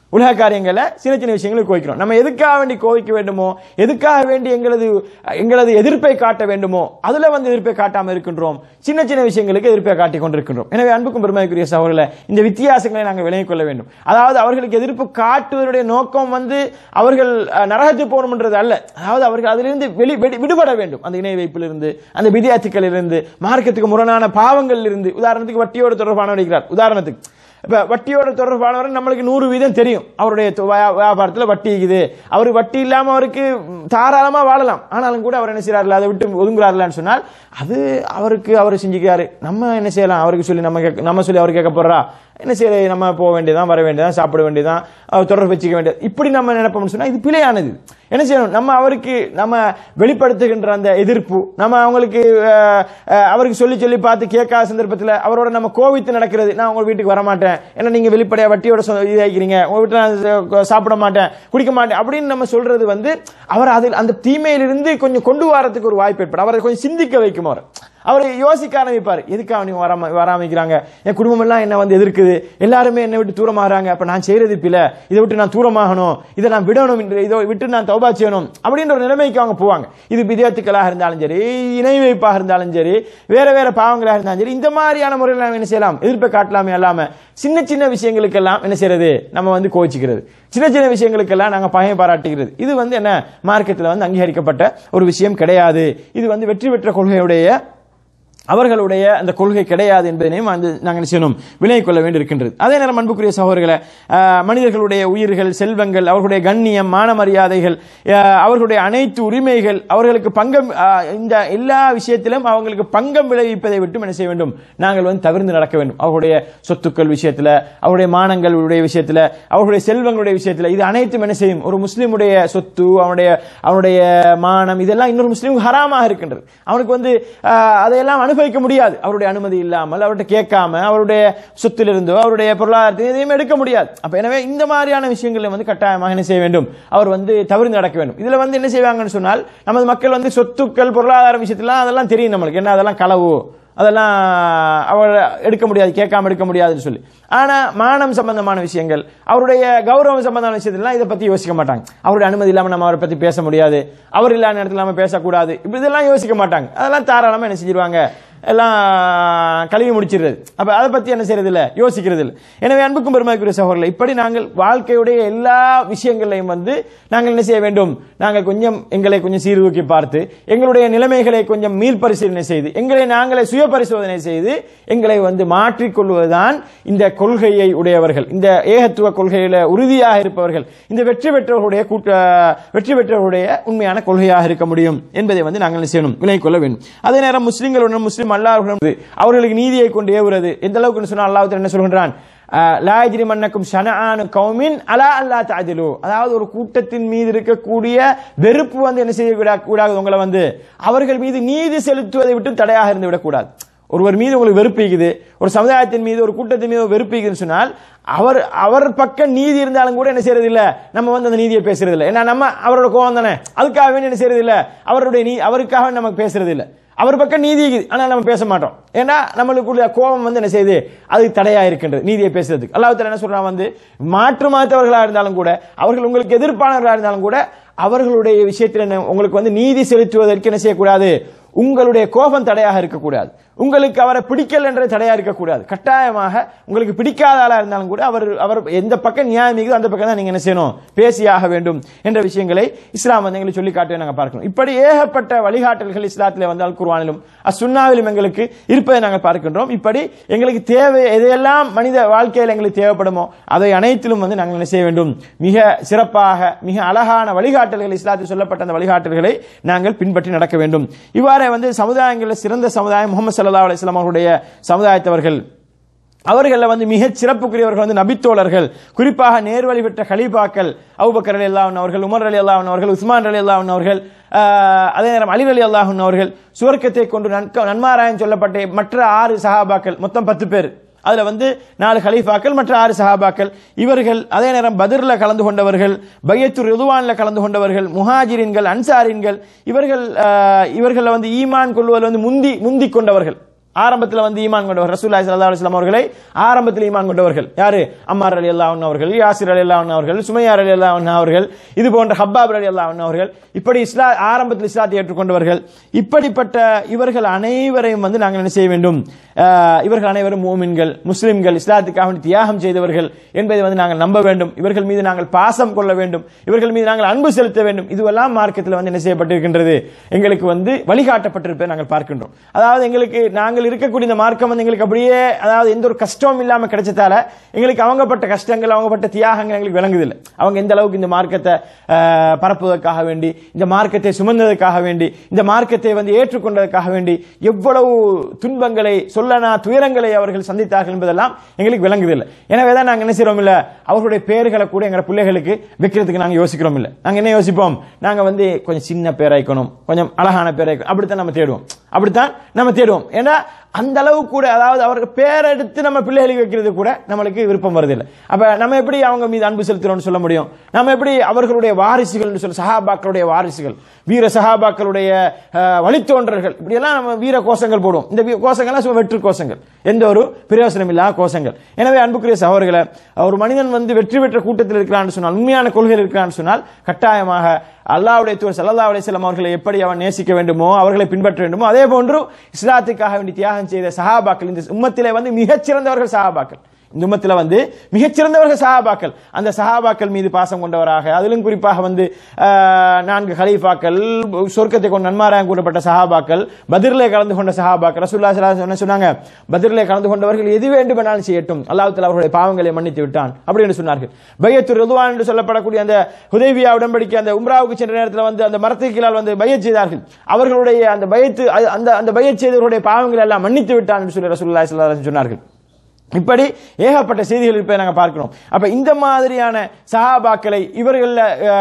உலக காரியங்களை சின்ன சின்ன விஷயங்களுக்கு கோவிக்கிறோம் நம்ம எதுக்காக வேண்டி கோவிக்க வேண்டுமோ எதுக்காக வேண்டி எங்களது எங்களது எதிர்ப்பை காட்ட வேண்டுமோ அதுல வந்து எதிர்ப்பை காட்டாம இருக்கின்றோம் சின்ன சின்ன விஷயங்களுக்கு எதிர்ப்பை காட்டிக் கொண்டிருக்கின்றோம் எனவே அன்புக்கும் பெருமைக்குரிய சகோதரர்களே இந்த வித்தியாசங்களை நாங்கள் விலகிக் கொள்ள வேண்டும் அதாவது அவர்களுக்கு எதிர்ப்பு காட்டுவதனுடைய நோக்கம் வந்து அவர்கள் அஹ், நரகத்துக்கு போகணும்ன்றது அல்ல அதாவது அவர்கள் அதிலிருந்து வெளி வெடி- விடுபட வேண்டும் அந்த இணை வைப்பிலிருந்து அந்த விதியாத்துக்களிலிருந்து மார்க்கத்துக்கு முரணான பாவங்களில் இருந்து உதாரணத்துக்கு வட்டியோடு தொடர்பான இருக்கிறார் உதாரணத்துக்கு இப்ப வட்டியோட தொடர்பானவர் நம்மளுக்கு நூறு வீதம் தெரியும் அவருடைய தொ- வியா- வியாபாரத்துல வட்டி இருக்குது அவர் வட்டி இல்லாம அவருக்கு ம், தாராளமா வாழலாம் ஆனாலும் கூட அவர் என்ன செய்யறாரு அதை விட்டு ஒதுங்குறாருலான்னு சொன்னால் அது அவருக்கு அவர் செஞ்சுக்கிறாரு நம்ம என்ன செய்யலாம் அவருக்கு சொல்லி நம்ம கேட்க- நம்ம சொல்லி அவர் கேட்க போறா என்ன செய்ய நம்ம போக வேண்டியதான் வர வேண்டியதான் சாப்பிட வேண்டியதான் அவர் தொடர்பு வச்சுக்க வேண்டியது இப்படி நம்ம நினைப்போம்னு சொன்னா இது பிழையானது என்ன செய்யணும் நம்ம அவருக்கு நம்ம வெளிப்படுத்துகின்ற அந்த எதிர்ப்பு நம்ம அவங்களுக்கு அஹ், அஹ், அவருக்கு சொல்லி சொல்லி பார்த்து கேட்காத சந்தர்ப்பத்தில் அவரோட நம்ம கோவித்து நடக்கிறது நான் உங்க வீட்டுக்கு வர மாட்டேன் ஏன்னா நீங்க வெளிப்படையா வட்டியோட சொ- இதாக்கிறீங்க உங்க வீட்டில் நான் ச- சாப்பிட மாட்டேன் குடிக்க மாட்டேன் அப்படின்னு நம்ம சொல்றது வந்து அவர் அதில் அந்த தீமையிலிருந்து கொஞ்சம் கொண்டு வரதுக்கு ஒரு வாய்ப்பு ஏற்படும் அவரை கொஞ்சம் சிந்திக்க வைக்கும் அவர் அவர் யோசிக்க ஆரம்பிப்பார் எதுக்காக நீங்க வராம வராமிக்கிறாங்க என் குடும்பம் எல்லாம் என்ன வந்து எதிர்க்குது எல்லாருமே என்னை விட்டு தூரமாகறாங்க அப்ப நான் செய்யறது பில இதை விட்டு நான் தூரமாகணும் இதை நான் விடணும் என்று இதை விட்டு நான் தௌபா செய்யணும் அப்படின்ற ஒரு நிலைமைக்கு அவங்க போவாங்க இது விதத்துக்களாக இருந்தாலும் சரி இணை வைப்பாக இருந்தாலும் சரி வேற வேற பாவங்களாக இருந்தாலும் சரி இந்த மாதிரியான முறையில் நாம் என்ன செய்யலாம் எதிர்ப்பை காட்டலாமே அல்லாம சின்ன சின்ன விஷயங்களுக்கெல்லாம் என்ன செய்யறது நம்ம வந்து கோச்சிக்கிறது சின்ன சின்ன விஷயங்களுக்கெல்லாம் நாங்க பகைமை பாராட்டுகிறது இது வந்து என்ன மார்க்கத்தில் வந்து அங்கீகரிக்கப்பட்ட ஒரு விஷயம் கிடையாது இது வந்து வெற்றி பெற்ற கொள்கையுடைய அவர்களுடைய அந்த கொள்கை கிடையாது என்பதனையும் வந்து நாங்கள் என்ன செய்யணும் விலகிக் கொள்ள வேண்டியிருக்கின்றது அதே நேரம் அன்புக்குரிய சகோதரர்களை ஆஹ், மனிதர்களுடைய உயிர்கள் செல்வங்கள் அவர்களுடைய கண்ணியம் மான மரியாதைகள் ஆஹ், அவர்களுடைய அனைத்து உரிமைகள் அவர்களுக்கு பங்கம் ஆஹ், இந்த எல்லா விஷயத்திலும் அவங்களுக்கு பங்கம் விளைவிப்பதை விட்டும் என்ன செய்ய வேண்டும் நாங்கள் வந்து தவிர்த்து நடக்க வேண்டும் அவர்களுடைய சொத்துக்கள் விஷயத்துல அவருடைய மானங்களுடைய விஷயத்துல அவர்களுடைய செல்வங்களுடைய விஷயத்துல இது அனைத்தும் என்ன செய்யும் ஒரு முஸ்லீமுடைய சொத்து அவனுடைய அவனுடைய மானம் இதெல்லாம் இன்னொரு முஸ்லீம் ஹராமாக இருக்கின்றது அவனுக்கு வந்து ஆஹ், அதையெல்லாம் அனுபவிக்க முடியாது அவருடைய அனுமதி இல்லாமல் அவர்கிட்ட கேட்காம அவருடைய சொத்திலிருந்தோ அவருடைய பொருளாதாரத்தில் எதையும் எடுக்க முடியாது அப்ப எனவே இந்த மாதிரியான விஷயங்களை வந்து கட்டாயமாக என்ன செய்ய வேண்டும் அவர் வந்து தவிர்த்து நடக்க வேண்டும் இதுல வந்து என்ன செய்வாங்கன்னு சொன்னால் நமது மக்கள் வந்து சொத்துக்கள் பொருளாதார விஷயத்துல அதெல்லாம் தெரியும் நம்மளுக்கு என்ன அதெல்லாம் களவு அதெல்லாம் அவர் எடுக்க முடியாது கேட்காம எடுக்க முடியாதுன்னு சொல்லி ஆனா மானம் சம்பந்தமான விஷயங்கள் அவருடைய கௌரவம் சம்பந்தமான விஷயத்திலாம் இதை பத்தி யோசிக்க மாட்டாங்க அவருடைய அனுமதி இல்லாம நம்ம அவரை பத்தி பேச முடியாது அவர் இல்லாத நேரத்தில் நம்ம பேசக்கூடாது இப்படி இதெல்லாம் யோசிக்க மாட்டாங்க அதெல்லாம் தாராளமா என்ன செஞ்சிருவாங்க எல்லாம் கழுவி முடிச்சிடுறது அப்ப அதை பத்தி என்ன செய்யறது இல்ல யோசிக்கிறது இல்ல எனவே அன்புக்கும் பெருமைக்குரிய சகோதரர்களே இப்படி நாங்கள் வாழ்க்கையுடைய எல்லா விஷயங்களையும் வந்து நாங்கள் என்ன செய்ய வேண்டும் நாங்கள் கொஞ்சம் எங்களை கொஞ்சம் சீர்தூக்கி பார்த்து எங்களுடைய நிலைமைகளை கொஞ்சம் மீள் பரிசீலனை செய்து எங்களை நாங்களே சுய பரிசோதனை செய்து எங்களை வந்து மாற்றிக்கொள்வதுதான் இந்த கொள்கையை உடையவர்கள் இந்த ஏகத்துவ கொள்கையில உறுதியாக இருப்பவர்கள் இந்த வெற்றி பெற்றவர்களுடைய கூட்ட வெற்றி பெற்றவர்களுடைய உண்மையான கொள்கையாக இருக்க முடியும் என்பதை வந்து நாங்கள் என்ன செய்யணும் விலகிக் கொள்ள வேண்டும் அதே நேரம் முஸ்லிம்களுடன் முஸ்லிம் அல்லாஹர்களுடன் அவர்களுக்கு நீதியை கொண்டு ஏவுறது எந்த அளவுக்கு சொன்னால் அல்லாஹ் என்ன சொல்கின்றான் லாஜிரி மன்னக்கும் ஷனஆனு கௌமின் அலா அல்லா தாஜிலு அதாவது ஒரு கூட்டத்தின் மீது இருக்கக்கூடிய வெறுப்பு வந்து என்ன செய்ய விடா- கூடாது உங்களை வந்து அவர்கள் மீது நீதி செலுத்துவதை விட்டு தடையாக இருந்து விடக்கூடாது ஒருவர் மீது உங்களுக்கு வெறுப்பு இருக்குது ஒரு சமுதாயத்தின் மீது ஒரு கூட்டத்தின் மீது வெறுப்பு இருக்குதுன்னு சொன்னால் அவர் அவர் பக்கம் நீதி இருந்தாலும் கூட என்ன செய்யறது இல்ல நம்ம வந்து அந்த நீதியை பேசுறது இல்ல ஏன்னா நம்ம அவரோட கோவம் தானே அதுக்காக வேண்டி என்ன செய்யறது இல்ல அவருடைய நீ அவருக்காக நமக்கு பேசுறது இல்ல அவர் பக்கம் நீதி இருக்குது ஆனா நம்ம பேச மாட்டோம் ஏன்னா நம்மளுக்குள்ள கோபம் வந்து என்ன செய்யுது அது தடையா இருக்கின்றது நீதியை பேசுறதுக்கு அல்லாஹ் தஆலா என்ன சொல்றான் வந்து மாற்று மாத்தவர்களா இருந்தாலும் கூட அவர்கள் உங்களுக்கு எதிர்ப்பானவர்களா இருந்தாலும் கூட அவர்களுடைய விஷயத்தில் என்ன- உங்களுக்கு வந்து நீதி செலுத்துவதற்கு என்ன செய்யக்கூடாது உங்களுடைய கோபம் தடையாக இருக்கக்கூடாது உங்களுக்கு அவரை பிடிக்கல என்ற தடையா இருக்கக்கூடாது கட்டாயமாக உங்களுக்கு பிடிக்காத ஆளா இருந்தாலும் கூட அவர் அவர் எந்த பக்கம் நியாயம் இருக்குதோ அந்த பக்கம் தான் நீங்க என்ன செய்யணும் பேசியாக வேண்டும் என்ற விஷயங்களை இஸ்லாம் வந்து எங்களுக்கு சொல்லி காட்டுவதை நாங்கள் பார்க்கணும் இப்படி ஏகப்பட்ட வழிகாட்டல்கள் இஸ்லாத்திலே வந்தால் குர்ஆனிலும் அசுன்னாவிலும் எங்களுக்கு இருப்பதை நாங்கள் பார்க்கின்றோம் இப்படி எங்களுக்கு தேவை எதையெல்லாம் மனித வாழ்க்கையில் எங்களுக்கு தேவைப்படுமோ அதை அனைத்திலும் வந்து நாங்கள் என்ன செய்ய வேண்டும் மிக சிறப்பாக மிக அழகான வழிகாட்டல்கள் இஸ்லாத்தில் சொல்லப்பட்ட அந்த வழிகாட்டல்களை நாங்கள் பின்பற்றி நடக்க வேண்டும் இவ்வாறே வந்து சமுதாயங்களில் சிறந்த சமுதாயம் முகமது சல்லா அலிஸ்லாம் அவர்களுடைய சமுதாயத்தவர்கள் அவர்களில் வந்து மிகச் சிறப்புக்குரியவர்கள் வந்து நபித்தோழர்கள் குறிப்பாக நேர்வழி பெற்ற கலீபாக்கள் அபுபக்கர் அலி அல்லாஹன் அவர்கள் உமர் அலி அல்லாஹன் அவர்கள் உஸ்மான் அலி அல்லாஹன் அவர்கள் ஆஹ், அதே நேரம் அலி அலி அல்லாஹன் அவர்கள் சுவர்க்கத்தை கொண்டு நன்க நன்மாராயம் சொல்லப்பட்ட மற்ற ஆறு சஹாபாக்கள் மொத்தம் பத்து பேர் அதுல வந்து நாலு கலீஃபாக்கள் மற்ற ஆறு சஹாபாக்கள் இவர்கள் அதே நேரம் பத்ர்ல கலந்து கொண்டவர்கள் பையத்து ரிதுவான்ல கலந்து கொண்டவர்கள் முஹாஜிரின்கள் அன்சாரின்கள் இவர்கள் ஆஹ், இவர்களை வந்து ஈமான் கொள்வதில் வந்து முந்தி முந்தி கொண்டவர்கள் ஆரம்பத்தில் வந்து ஈமான் கொண்டவர் ரசூலுல்லாஹி ஸல்லல்லாஹு அலைஹி வஸல்லம் அவர்களை ஆரம்பத்தில் ஈமான் கொண்டவர்கள் யாரு அம்மார் ரலியல்லாஹு அன்ஹு அவர்கள் யாசிர் ரலியல்லாஹு அன்ஹு அவர்கள் சுமையா ரலியல்லாஹு அன்ஹு அவர்கள் இது போன்ற ஹப்பாப் ரலியல்லாஹு அன்ஹு அவர்கள் இப்படி இஸ்லா ஆரம்பத்தில் இஸ்லாத்தை ஏற்றுக்கொண்டவர்கள் இப்படிப்பட்ட இவர்கள் அனைவரையும் வந்து நாங்கள் என்ன செய்ய வேண்டும் ஆஹ், இவர்கள் அனைவரும் மூமின்கள் முஸ்லிம்கள் இஸ்லாத்துக்காக வேண்டி தியாகம் செய்தவர்கள் என்பதை வந்து நாங்கள் நம்ப வேண்டும் இவர்கள் மீது நாங்கள் பாசம் கொள்ள வேண்டும் இவர்கள் மீது நாங்கள் அன்பு செலுத்த வேண்டும் இதுவெல்லாம் மார்க்கத்தில் வந்து என்ன செய்யப்பட்டிருக்கின்றது எங்களுக்கு வந்து வழிகாட்டப்பட்டிருப்பதை நாங்கள் பார்க்கின்றோம் அதாவது எங்களுக்கு நாங்கள் இருக்கக்கூடிய இந்த மார்க்கம் வந்து எங்களுக்கு அப்படியே அதாவது எந்த ஒரு கஷ்டமும் இல்லாம கிடைச்சதால எங்களுக்கு அவங்கப்பட்ட கஷ்டங்கள் அவங்கப்பட்ட தியாகங்கள் எங்களுக்கு விளங்குதில்லை அவங்க எந்த அளவுக்கு இந்த மார்க்கத்தை ஆஹ், பரப்புவதற்காக வேண்டி இந்த மார்க்கத்தை சுமந்ததற்காக வேண்டி இந்த மார்க்கத்தை வந்து ஏற்றுக்கொண்டதற்காக வேண்டி எவ்வளவு துன்பங்களை சொல்லனா துயரங்களை அவர்கள் சந்தித்தார்கள் என்பதெல்லாம் எங்களுக்கு விளங்குதில்லை எனவே தான் நாங்கள் என்ன செய்றோம் இல்ல அவர்களுடைய பெயர்களை கூட எங்க பிள்ளைகளுக்கு வைக்கிறதுக்கு நாங்க யோசிக்கிறோம் இல்ல நாங்க என்ன யோசிப்போம் நாங்க வந்து கொஞ்சம் சின்ன பேர் வைக்கணும் கொஞ்சம் அழகான பேர் வைக்கணும் அப்படித்தான் நம்ம தேடுவோம் அப்படித்தான் நம்ம தேடுவோம் ஏன்னா அந்த அளவு கூட அதாவது அவருக்கு பேர் எடுத்து நம்ம பிள்ளைகளுக்கு வைக்கிறது கூட நம்மளுக்கு விருப்பம் வருதில்லை அப்ப நம்ம எப்படி அவங்க மீது அன்பு செலுத்துறோம்னு சொல்ல முடியும் நம்ம எப்படி அவர்களுடைய வாரிசுகள் சொல்ல சஹாபாக்களுடைய வாரிசுகள் வீர சஹாபாக்களுடைய அஹ், வழித்தோன்றர்கள் இப்படியெல்லாம் நம்ம வீர கோஷங்கள் போடுவோம் இந்த வீ- கோஷங்கள்லாம் சும்மா வெற்று கோஷங்கள் எந்த ஒரு பிரயோசனம் இல்லாத கோஷங்கள் எனவே அன்புக்குரிய சகோதரர்களை ஒரு மனிதன் வந்து வெற்றி பெற்ற கூட்டத்தில் இருக்கிறான்னு சொன்னால் உண்மையான கொள்கையில் இருக்கிறான்னு சொன்னால் கட்டாயமாக அல்லாஹ்வுடைய தூர் சல்லல்லாஹு அலைஹி வஸல்லம் அவர்களை எப்படி அவன் நேசிக்க வேண்டுமோ அவர்களை பின்பற்ற வேண்டுமோ அதே போன்று இஸ்லாத்துக்காக வேண்டி தியாகம் செய்த சஹாபாக்கள் இந்த உம்மத்திலே வந்து மிகச்சிறந்தவர்கள் சஹாபாக்கள் இந்த உம்மத்தில் வந்து மிகச்சிறந்தவர்கள் சஹாபாக்கள் அந்த சஹாபாக்கள் மீது பாசம் கொண்டவராக அதிலும் குறிப்பாக வந்து ஆஹ், நான்கு ஹலீஃபாக்கள் சொர்க்கத்தை கொண்டு நன்மாராயம் கூறப்பட்ட சஹாபாக்கள் பதிரிலே கலந்து கொண்ட சஹாபாக்கள் ரசூல்லா ஸல்லல்லாஹு அலைஹி வஸல்லம் சொன்னாங்க பதிரிலே கலந்து கொண்டவர்கள் எது வேண்டுமென்றாலும் செய்யட்டும் அல்லாஹ் தஆலா அவர்களுடைய பாவங்களை மன்னித்து விட்டான் அப்படி என்று சொன்னார்கள் பையத்து ரிதுவான் என்று சொல்லப்படக்கூடிய அந்த ஹுதைபியா உடன்படிக்கை அந்த உம்ராவுக்கு சென்ற நேரத்தில் வந்து அந்த மரத்துக்கு கீழால் வந்து பையத் செய்தார்கள் அவர்களுடைய அந்த பயத்து அந்த அந்த பையத் செய்தவர்களுடைய பாவங்களை எல்லாம் மன்னித்து விட்டான் என்று சொல்லி ரசூலுல்லாஹி ஸல்லல்லாஹு அலைஹி வஸல்லம் சொன்னார்கள் இப்படி ஏகப்பட்ட செய்திகள் இருப்பதை நாங்கள் பார்க்கிறோம் அப்ப இந்த மாதிரியான சஹாபாக்களை இவர்கள்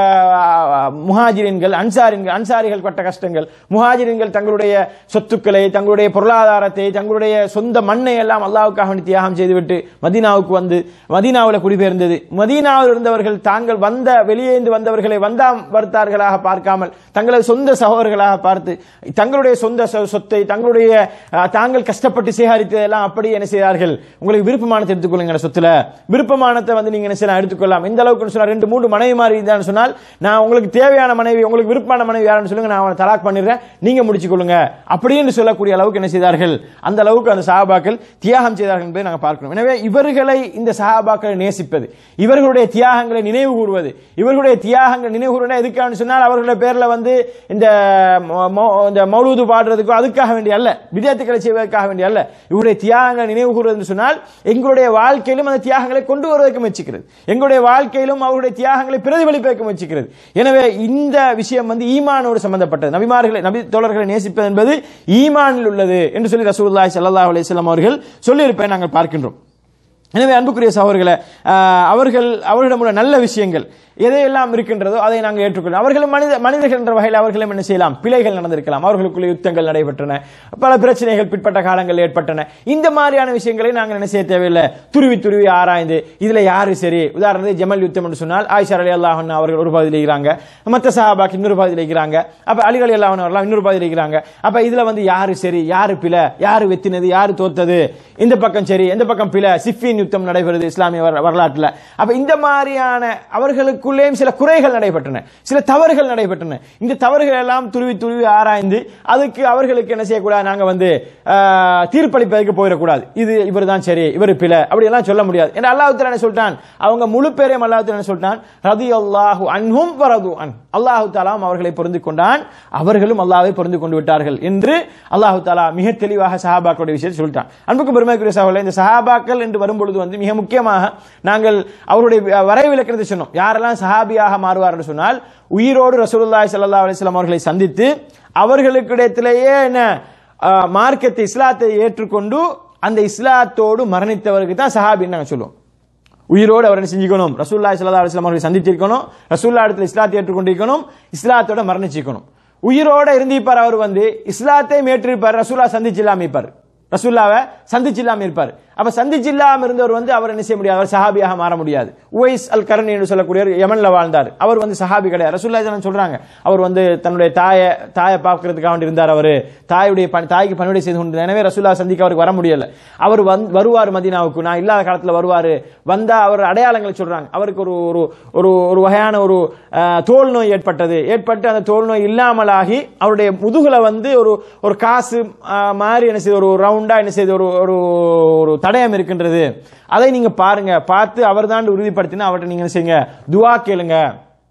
முஹாஜிரின்கள் அன்சாரின்கள் அன்சாரிகள் பட்ட கஷ்டங்கள் முஹாஜிரின்கள் தங்களுடைய சொத்துக்களை தங்களுடைய பொருளாதாரத்தை தங்களுடைய சொந்த மண்ணை எல்லாம் அல்லாவுக்காக வேண்டி தியாகம் செய்துவிட்டு மதீனாவுக்கு வந்து மதீனாவில் குடிபெயர்ந்தது மதீனாவில் இருந்தவர்கள் தாங்கள் வந்த வெளியேந்து வந்தவர்களை வந்தாம் வருத்தார்களாக பார்க்காமல் தங்களது சொந்த சகோதரர்களாக பார்த்து தங்களுடைய சொந்த சொ- சொத்தை தங்களுடைய அஹ், தாங்கள் கஷ்டப்பட்டு சேகரித்ததெல்லாம் அப்படி என்ன செய்தார்கள் உங்களுக்கு விருப்பமானத்தை எடுத்துக்கொள்ளுங்க இந்த சொத்துல விருப்பமானத்தை வந்து நீங்க என்ன செய்யலாம் எடுத்துக்கொள்ளலாம் எந்த அளவுக்கு சொன்னா ரெண்டு மூணு மனைவி மாதிரி இருந்தான்னு சொன்னால் நான் உங்களுக்கு தேவையான மனைவி உங்களுக்கு விருப்பமான மனைவி யாருன்னு சொல்லுங்க நான் அவனை தலாக் பண்ணிடுறேன் நீங்க முடிச்சு கொள்ளுங்க அப்படின்னு சொல்லக்கூடிய அளவுக்கு என்ன செய்தார்கள் அந்த அளவுக்கு அந்த சஹாபாக்கள் தியாகம் செய்தார்கள் என்பதை நாங்கள் பார்க்கணும் எனவே இவர்களை இந்த சஹாபாக்களை நேசிப்பது இவர்களுடைய தியாகங்களை நினைவு கூறுவது இவர்களுடைய தியாகங்கள் நினைவு கூறுவது எதுக்காக சொன்னால் அவர்களுடைய பேர்ல வந்து இந்த மௌ- மௌ- இந்த மௌலூது பாடுறதுக்கோ அதுக்காக வேண்டிய அல்ல விதத்துக்களை செய்வதற்காக வேண்டிய அல்ல இவருடைய தியாகங்களை நினைவு கூறுவது என்று சொன்னால் எங்களுடைய வாழ்க்கையிலும் அந்த தியாகங்களை கொண்டு வருவதற்கு முயற்சிக்கிறது எங்களுடைய வாழ்க்கையிலும் அவருடைய தியாகங்களை பிரதிபலிப்பதற்கு முயற்சிக்கிறது எனவே இந்த விஷயம் வந்து ஈமானோடு சம்பந்தப்பட்டது நபிமார்களை நபி தோழர்களை நேசிப்பது என்பது ஈமானில் உள்ளது என்று சொல்லி ரசூலுல்லாஹி ஸல்லல்லாஹு அலைஹி வஸல்லம் அவர்கள் சொல்லியிருப்பதை நாங்கள் பார்க்கின்றோம் எனவே அன்புக்குரிய சகோதரர்களை ஆஹ், அவர்கள் அவர்களிடம் உள்ள நல்ல விஷயங்கள் எதையெல்லாம் இருக்கின்றதோ அதை நாங்கள் ஏற்றுக்கொள்ளலாம் அவர்களும் மனித மனிதர்கள் என்ற வகையில் அவர்களும் என்ன செய்யலாம் பிழைகள் நடந்திருக்கலாம் அவர்களுக்குள்ள யுத்தங்கள் நடைபெற்றன பல பிரச்சனைகள் பிற்பட்ட காலங்கள் ஏற்பட்டன இந்த மாதிரியான விஷயங்களை நாங்கள் என்ன செய்ய தேவையில்லை துருவி துருவி ஆராய்ந்து இதுல யாரு சரி உதாரணத்துக்கு ஜமல் யுத்தம் என்று சொன்னால் ஆயிஷா அலி அல்லாஹன் அவர்கள் ஒரு பகுதியில் இருக்கிறாங்க மற்ற சஹாபாக்கு இன்னொரு பகுதியில் இருக்கிறாங்க அப்ப அலி அலி அல்லாஹன் அவர்கள் இன்னொரு பகுதியில் இருக்கிறாங்க அப்ப இதுல வந்து யாரு சரி யாரு பிழை யாரு வெத்தினது யாரு தோத்தது இந்த பக்கம் சரி இந்த பக்கம் பிழை சிஃபின் யுத்தம் நடைபெறுது இஸ்லாமிய வர- வரலாற்றுல அப்ப இந்த மாதிரியான அவர்களுக்குள்ளேயும் சில குறைகள் நடைபெற்றன சில தவறுகள் நடைபெற்றன இந்த தவறுகள் எல்லாம் துருவி துருவி ஆராய்ந்து அதுக்கு அவர்களுக்கு என்ன செய்யக்கூடாது நாங்க வந்து ஆஹ், தீர்ப்பளிப்பதற்கு போயிடக்கூடாது இது இவர் தான் சரி இவர் பிழை அப்படி எல்லாம் சொல்ல முடியாது ஏன்னா அல்லாஹ் தஆலா என்ன சொல்லிட்டான் அவங்க முழு பேரையும் அல்லாஹ் தஆலா என்ன சொல்லிட்டான் ரதி அல்லாஹு அன்ஹும் வரது அன் அல்லாஹு தாலாம் அவர்களை பொருந்து கொண்டான் அவர்களும் அல்லாஹ்வை பொருந்து கொண்டு விட்டார்கள் என்று அல்லாஹு தாலா மிக தெளிவாக சஹாபாக்களுடைய விஷயத்தை சொல்லிட்டான் அன்புக்கு பெருமைக்குரிய சகோதரர்களே இந்த சஹாபாக்கள் என்று வரும்பொழுது வந்து மிக முக்கியமாக நாங்கள் அவருடைய வரைவிலக்கணத்தை சொன்னோம் யாரெல்லாம் சஹாபியாக மாறுவார் என்று சொன்னால் உயிரோடு ரசூலுல்லாஹி ஸல்லல்லாஹு அலைஹி வஸல்லம் அவர்களை சந்தித்து அவர்களுக்கு இடத்திலேயே என்ன ஆஹ், மார்க்கத்தை இஸ்லாத்தை ஏற்றுக்கொண்டு அந்த இஸ்லாத்தோடு மரணித்தவருக்கு தான் சஹாபின்னு நாங்கள் சொல்லுவோம் உயிரோடு அவர் என்ன செஞ்சுக்கணும் ரசூல்லா ஸல்லல்லாஹு அலைஹி வஸல்லம் அவர்களை சந்திச்சிருக்கணும் ரசூல்லா இடத்துல இஸ்லாத்தை ஏற்றுக்கொண்டிருக்கணும் இஸ்லாத்தோட மரணிச்சிருக்கணும் உயிரோட இருந்திருப்பார் அவர் வந்து இஸ்லாத்தை ஏற்றிருப்பார் ரசூல்லா சந்திச்சு இல்லாம இருப்பார் ரசூல்லாவை சந்திச்சு இல்லாம இருப்பார் அப்ப சந்திச்சு இல்லாம இருந்தவர் வந்து அவர் என்ன செய்ய முடியாது அவர் சஹாபியாக மாற முடியாது உவைஸ் அல் கரணி என்று சொல்லக்கூடியவர் யமன்ல வாழ்ந்தார் அவர் வந்து சஹாபி கிடையாது ரசூல்லா ஸல்லல்லாஹு அலைஹி சொல்றாங்க அவர் வந்து தன்னுடைய தாயை தாயை பார்க்கறதுக்காக வேண்டி இருந்தார் அவரு தாயுடைய பணி- தாய்க்கு பணிவிடை செய்து கொண்டு எனவே ரசூல்லா சந்திக்க அவருக்கு வர முடியல அவர் வந்து வருவார் மதீனாவுக்கு நான் இல்லாத காலத்துல வருவாரு வந்தா அவர் அடையாளங்களை சொல்றாங்க அவருக்கு ஒரு ஒரு ஒரு ஒரு வகையான ஒரு அஹ், தோல் நோய் ஏற்பட்டது ஏற்பட்டு அந்த தோல் நோய் இல்லாமலாகி அவருடைய முதுகுல வந்து ஒரு ஒரு காசு அஹ், மாதிரி என்ன செய்யுது ஒரு ரவுண்டா என்ன செய்யுது ஒரு ஒரு ஒரு தடயம் இருக்கின்றது அதை நீங்க பாருங்க பார்த்து அவர் தான் உறுதிப்படுத்தினா அவர்கிட்ட நீங்க என்ன செய்யுங்க துவா கேளுங்க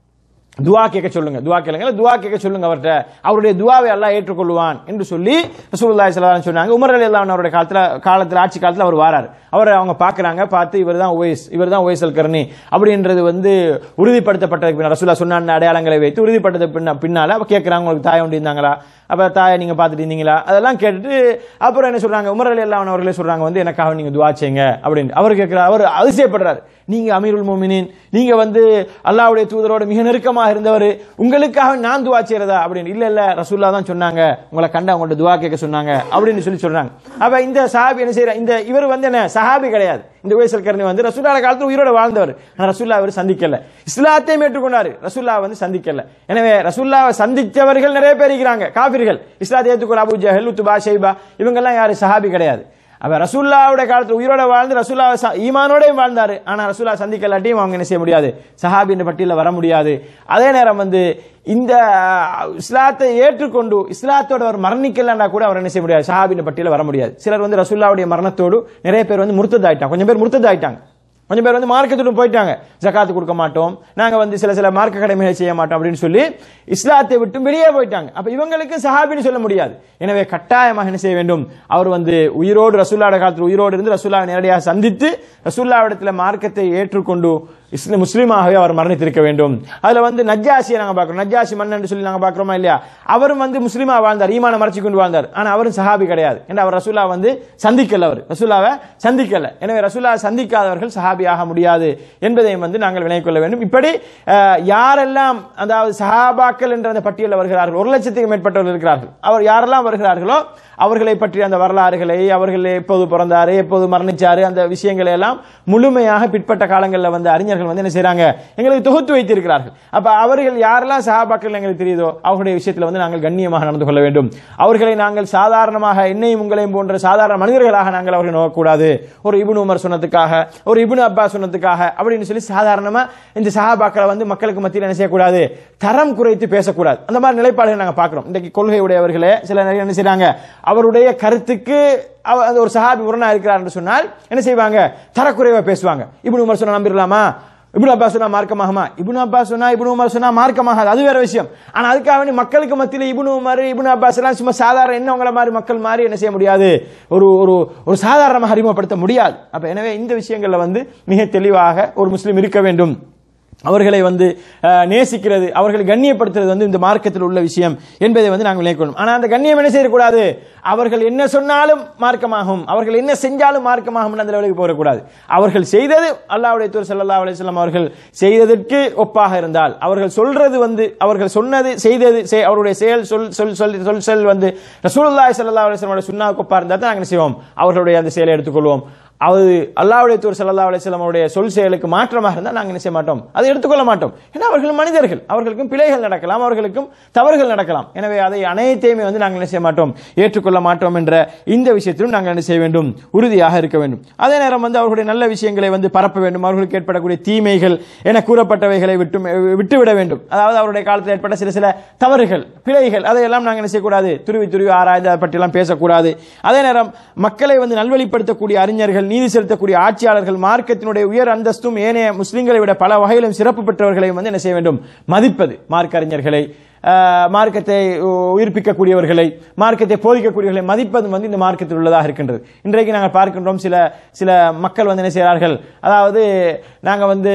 துவா கேட்க சொல்லுங்க துவா கேளுங்க இல்ல துவா கேட்க சொல்லுங்க அவர்கிட்ட அவருடைய துவாவை அல்லாஹ் ஏற்றுக்கொள்வான் என்று சொல்லி ரசூலுல்லாஹி ஸல்லல்லாஹு அலைஹி வஸல்லம் சொன்னாங்க உமர் ரலியல்லாஹு அவருடைய காலத்துல காலத்துல ஆட்சி காலத்துல அவர் வாரார் அவர் அவங்க பார்க்கறாங்க பார்த்து இவர் தான் ஒய்ஸ் இவர் தான் ஒய்ஸ் அல் கர்னி அப்படின்றது வந்து உறுதிப்படுத்தப்பட்டதுக்கு பின்னால் ரசூலா சொன்ன அடையாளங்களை வைத்து உறுதிப்படுத்த பின்ன பின்னால அப்ப கேட்கறாங்க உங்களுக்கு தாய் ஒண்டி இருந்தாங்களா அப்ப தாயை நீங்க பார்த்துட்டு இருந்தீங்களா அதெல்லாம் கேட்டுட்டு அப்புறம் என்ன சொல்றாங்க உமர் அலி அல்லாஹ் அவர்களே சொல்றாங்க வந்து எனக்காக நீங்க துவா செய்யுங்க அப்படின்னு அவர் கேட்கிறார் அவர் அதிசயப்படுறாரு நீங்க அமீருல் மோமினின் நீங்க வந்து அல்லாஹ்வுடைய தூதரோட மிக நெருக்கமாக இருந்தவர் உங்களுக்காக நான் துவா செய்யறதா அப்படின்னு இல்ல இல்ல ரசூல்லா தான் சொன்னாங்க உங்களை கண்டு அவங்கள்ட்ட துவா கேட்க சொன்னாங்க அப்படின்னு சொல்லி சொல்றாங்க அப்ப இந்த சஹாபி என்ன செய்யற இந்த இவர் வந்து என்ன சஹாபி கிடையாது இந்த உயசல் கர்ணி வந்து ரசூல்லா காலத்துல உயிரோட வாழ்ந்தவர் ஆனா ரசூல்லா அவர் சந்திக்கல இஸ்லாத்தையும் ஏற்றுக்கொண்டாரு ரசூல்லா வந்து சந்திக்கல எனவே ரசூல்லாவை சந்தித்தவர்கள் நிறைய பேர் இருக்கிறாங்க காபிர்கள் இஸ்லாத்தை ஏற்றுக்கொள்ள அபு ஜஹல் உத்துபா ஷைபா இவங்கெல்லாம் யாரு சஹாபி கிடையாது அப்ப ரசூல்லாவுடைய காலத்துல உயிரோட வாழ்ந்து ரசூல்லா ஈமானோடையும் வாழ்ந்தாரு ஆனா ரசூல்லா சந்திக்கலாட்டியும் அவங்க என்ன செய்ய முடியாது சஹாபி என்ற பட்டியலில் வர முடியாது அதே நேரம் வந்து இந்த அஹ், இஸ்லாத்தை ஏற்றுக்கொண்டு இஸ்லாத்தோட அவர் மரணிக்கலன்னா கூட அவர் என்ன செய்ய முடியாது சஹாபின் பட்டியலில் வர முடியாது சிலர் வந்து ரசூல்லாவுடைய மரணத்தோடு நிறைய பேர் வந்து முர்த்தத் ஆயிட்டாங்க கொஞ்சம் பேர் முர்த்தத் ஆயிட்டாங்க கொஞ்சம் பேர் வந்து மார்க்கத்துடன் போயிட்டாங்க ஜகாத்து கொடுக்க மாட்டோம் நாங்க வந்து சில சில மார்க்க கடமைகளை செய்ய மாட்டோம் அப்படின்னு சொல்லி இஸ்லாத்தை விட்டு வெளியே போயிட்டாங்க அப்ப இவங்களுக்கு சஹாபின்னு சொல்ல முடியாது எனவே கட்டாயமாக என்ன செய்ய வேண்டும் அவர் வந்து உயிரோடு ரசூல்லாவோட காலத்தில் உயிரோடு இருந்து ரசூல்லாவை நேரடியாக சந்தித்து ரசூல்லாவிடத்தில் மார்க்கத்தை ஏற்றுக்கொண்டு இஸ்லாம் முஸ்லீமாகவே அவர் மரணித்திருக்க வேண்டும் அதுல வந்து நஜ்ஜாசியை நாங்க பார்க்கிறோம் நஜ்ஜாசி மன்னன் சொல்லி நாங்க பார்க்கிறோமா இல்லையா அவரும் வந்து முஸ்லீமா வாழ்ந்தார் ஈமான மறைச்சு கொண்டு வாழ்ந்தார் ஆனா அவரும் சஹாபி கிடையாது ஏன்னா அவர் ரசூலா வந்து சந்திக்கல அவர் ரசூலாவை சந்திக்கல எனவே ரசூலா சந்திக்காதவர்கள் சஹாபியாக முடியாது என்பதையும் வந்து நாங்கள் வினைக் கொள்ள வேண்டும் இப்படி அஹ், யாரெல்லாம் அதாவது சஹாபாக்கள் என்ற அந்த பட்டியலில் வருகிறார்கள் ஒரு லட்சத்துக்கு மேற்பட்டவர்கள் இருக்கிறார்கள் அவர் யாரெல்லாம் வருகிறார்களோ அவர்களை பற்றிய அந்த வரலாறுகளை அவர்கள் எப்போது பிறந்தாரு எப்போது மரணிச்சாரு அந்த விஷயங்களை எல்லாம் முழுமையாக பிற்பட்ட காலங்களில் வந்து அறிஞர்கள் வந்து என்ன செய்றாங்க எங்களுக்கு தொகுத்து வைத்திருக்கிறார்கள் அப்ப அவர்கள் யாரெல்லாம் சஹாபாக்கள் எங்களுக்கு தெரியுதோ அவர்களுடைய விஷயத்தில் வந்து நாங்கள் கண்ணியமாக நடந்து கொள்ள வேண்டும் அவர்களை நாங்கள் சாதாரணமாக என்னையும் உங்களையும் போன்ற சாதாரண மனிதர்களாக நாங்கள் அவர்களை நோக்கக்கூடாது ஒரு இப்னு உமர் சொன்னதுக்காக ஒரு இப்னு அப்பா சொன்னதுக்காக அப்படின்னு சொல்லி சாதாரணமா இந்த சஹாபாக்களை வந்து மக்களுக்கு மத்தியில் என்ன செய்யக்கூடாது தரம் குறைத்து பேசக்கூடாது அந்த மாதிரி நிலைப்பாடுகள் நாங்க பார்க்கிறோம் இன்றைக்கு கொள்கை உடையவர்களே சில நிறைய என்ன செய்றாங்க அவருடைய கருத்துக்கு அவ- அந்த ஒரு சஹாபி முரணா இருக்கிறார் என்று சொன்னால் என்ன செய்வாங்க தரக்குறைவா பேசுவாங்க இப்னு உமர் சொன்னா நம்பிடலாமா இப்னு அப்பாஸ் சொன்னா மார்க்கமாகுமா இப்னு அப்பாஸ் சொன்னா இப்னு உமர் சொன்னா மார்க்கமாகாது அது வேற விஷயம் ஆனா அதுக்காக வேண்டி மக்களுக்கு மத்தியில் இப்னு உமர் இப்னு அப்பாஸ் எல்லாம் சும்மா சாதாரண என்ன உங்களை மாதிரி மக்கள் மாதிரி என்ன செய்ய முடியாது ஒரு ஒரு ஒரு சாதாரணமாக அறிமுகப்படுத்த முடியாது அப்ப எனவே இந்த விஷயங்கள்ல வந்து மிக தெளிவாக ஒரு முஸ்லீம் இருக்க வேண்டும் அவர்களை வந்து அஹ், நேசிக்கிறது அவர்களை கண்ணியப்படுத்துறது வந்து இந்த மார்க்கத்தில் உள்ள விஷயம் என்பதை வந்து நாங்கள் நினைக்கணும் ஆனால் அந்த கண்ணியம் என்ன செய்யக்கூடாது அவர்கள் என்ன சொன்னாலும் மார்க்கமாகும் அவர்கள் என்ன செஞ்சாலும் மார்க்கமாகும் அந்த லெவலுக்கு போகக்கூடாது அவர்கள் செய்தது அல்லாஹ்வுடைய தூர் ஸல்லல்லாஹு அலைஹி வஸல்லம் அவர்கள் செய்ததற்கு ஒப்பாக இருந்தால் அவர்கள் சொல்றது வந்து அவர்கள் சொன்னது செய்தது செய்- அவருடைய செயல் சொல் சொல் சொல் சொல் சொல் வந்து ரசூலுல்லாஹி ஸல்லல்லாஹு அலைஹி வஸல்லம் சுன்னாவுக்கு ஒப்பா இருந்தால் தான் நாங்கள் என்ன செய்வோம் அவர்களுடைய அந்த செயலை எடுத்துக்கொள்வோம் அது அல்லாஹ்வுடைய தூர் ஸல்லல்லாஹு அலைஹி வஸல்லம் அவருடைய சொல் செயலுக்கு மாற்றமாக இருந்தால் நாங்கள் என்ன செய்ய மாட்டோம் அதை எடுத்துக்கொள்ள மாட்டோம் ஏன்னா அவர்கள் மனிதர்கள் அவர்களுக்கும் பிழைகள் நடக்கலாம் அவர்களுக்கும் தவறுகள் நடக்கலாம் எனவே அதை அனைத்தையுமே வந்து நாங்கள் என்ன செய்ய மாட்டோம் ஏற்றுக்கொள்ள மாட்டோம் என்ற இந்த விஷயத்திலும் நாங்கள் என்ன செய்ய வேண்டும் உறுதியாக இருக்க வேண்டும் அதே நேரம் வந்து அவர்களுடைய நல்ல விஷயங்களை வந்து பரப்ப வேண்டும் அவர்களுக்கு ஏற்படக்கூடிய தீமைகள் என கூறப்பட்டவைகளை விட்டு விட்டுவிட வேண்டும் அதாவது அவருடைய காலத்தில் ஏற்பட்ட சில சில தவறுகள் பிழைகள் அதையெல்லாம் நாங்கள் என்ன செய்யக்கூடாது துருவி துருவி ஆராய்ந்து அதை பற்றியெல்லாம் பேசக்கூடாது அதே நேரம் மக்களை வந்து நல்வழிப்படுத்தக்கூடிய அறிஞர்கள் நீதி செலுத்தக்கூடிய ஆட்சியாளர்கள் மார்க்கத்தினுடைய உயர் அந்தஸ்தும் ஏனைய முஸ்லிம்களை விட பல வகையிலும் சிறப்பு பெற்றவர்களையும் வந்து என்ன செய்ய வேண்டும் மதிப்பது மார்க்க அறிஞர்களை ஆஹ், மார்க்கத்தை உ- உயிர்ப்பிக்கக்கூடியவர்களை மார்க்கத்தை போதிக்கக்கூடியவர்களை மதிப்பது வந்து இந்த மார்க்கத்தில் உள்ளதாக இருக்கின்றது இன்றைக்கு நாங்கள் பார்க்கின்றோம் சில சில மக்கள் வந்து என்ன செய்கிறார்கள் அதாவது நாங்கள் வந்து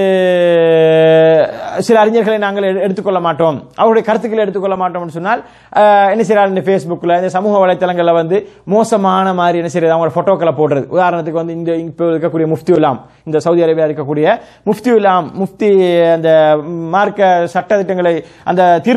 சில அறிஞர்களை நாங்கள் எடு- எடுத்துக்கொள்ள மாட்டோம் அவருடைய கருத்துக்களை எடுத்துக்கொள்ள மாட்டோம்னு சொன்னால் ஆஹ், என்ன செய்கிறார்கள் இந்த ஃபேஸ்புக்கில் இந்த சமூக வலைத்தளங்களில் வந்து மோசமான மாதிரி என்ன செய்யறது அவங்களோட போட்டோக்களை போடுறது உதாரணத்துக்கு வந்து இந்த இப்போ இருக்கக்கூடிய முஃப்தி உலாம் இந்த சவுதி அரேபியா இருக்கக்கூடிய முஃப்தி உலாம் முஃப்தி அந்த மார்க்க சட்ட திட்டங்களை அந்த தீர்ப்புகளை கொடு-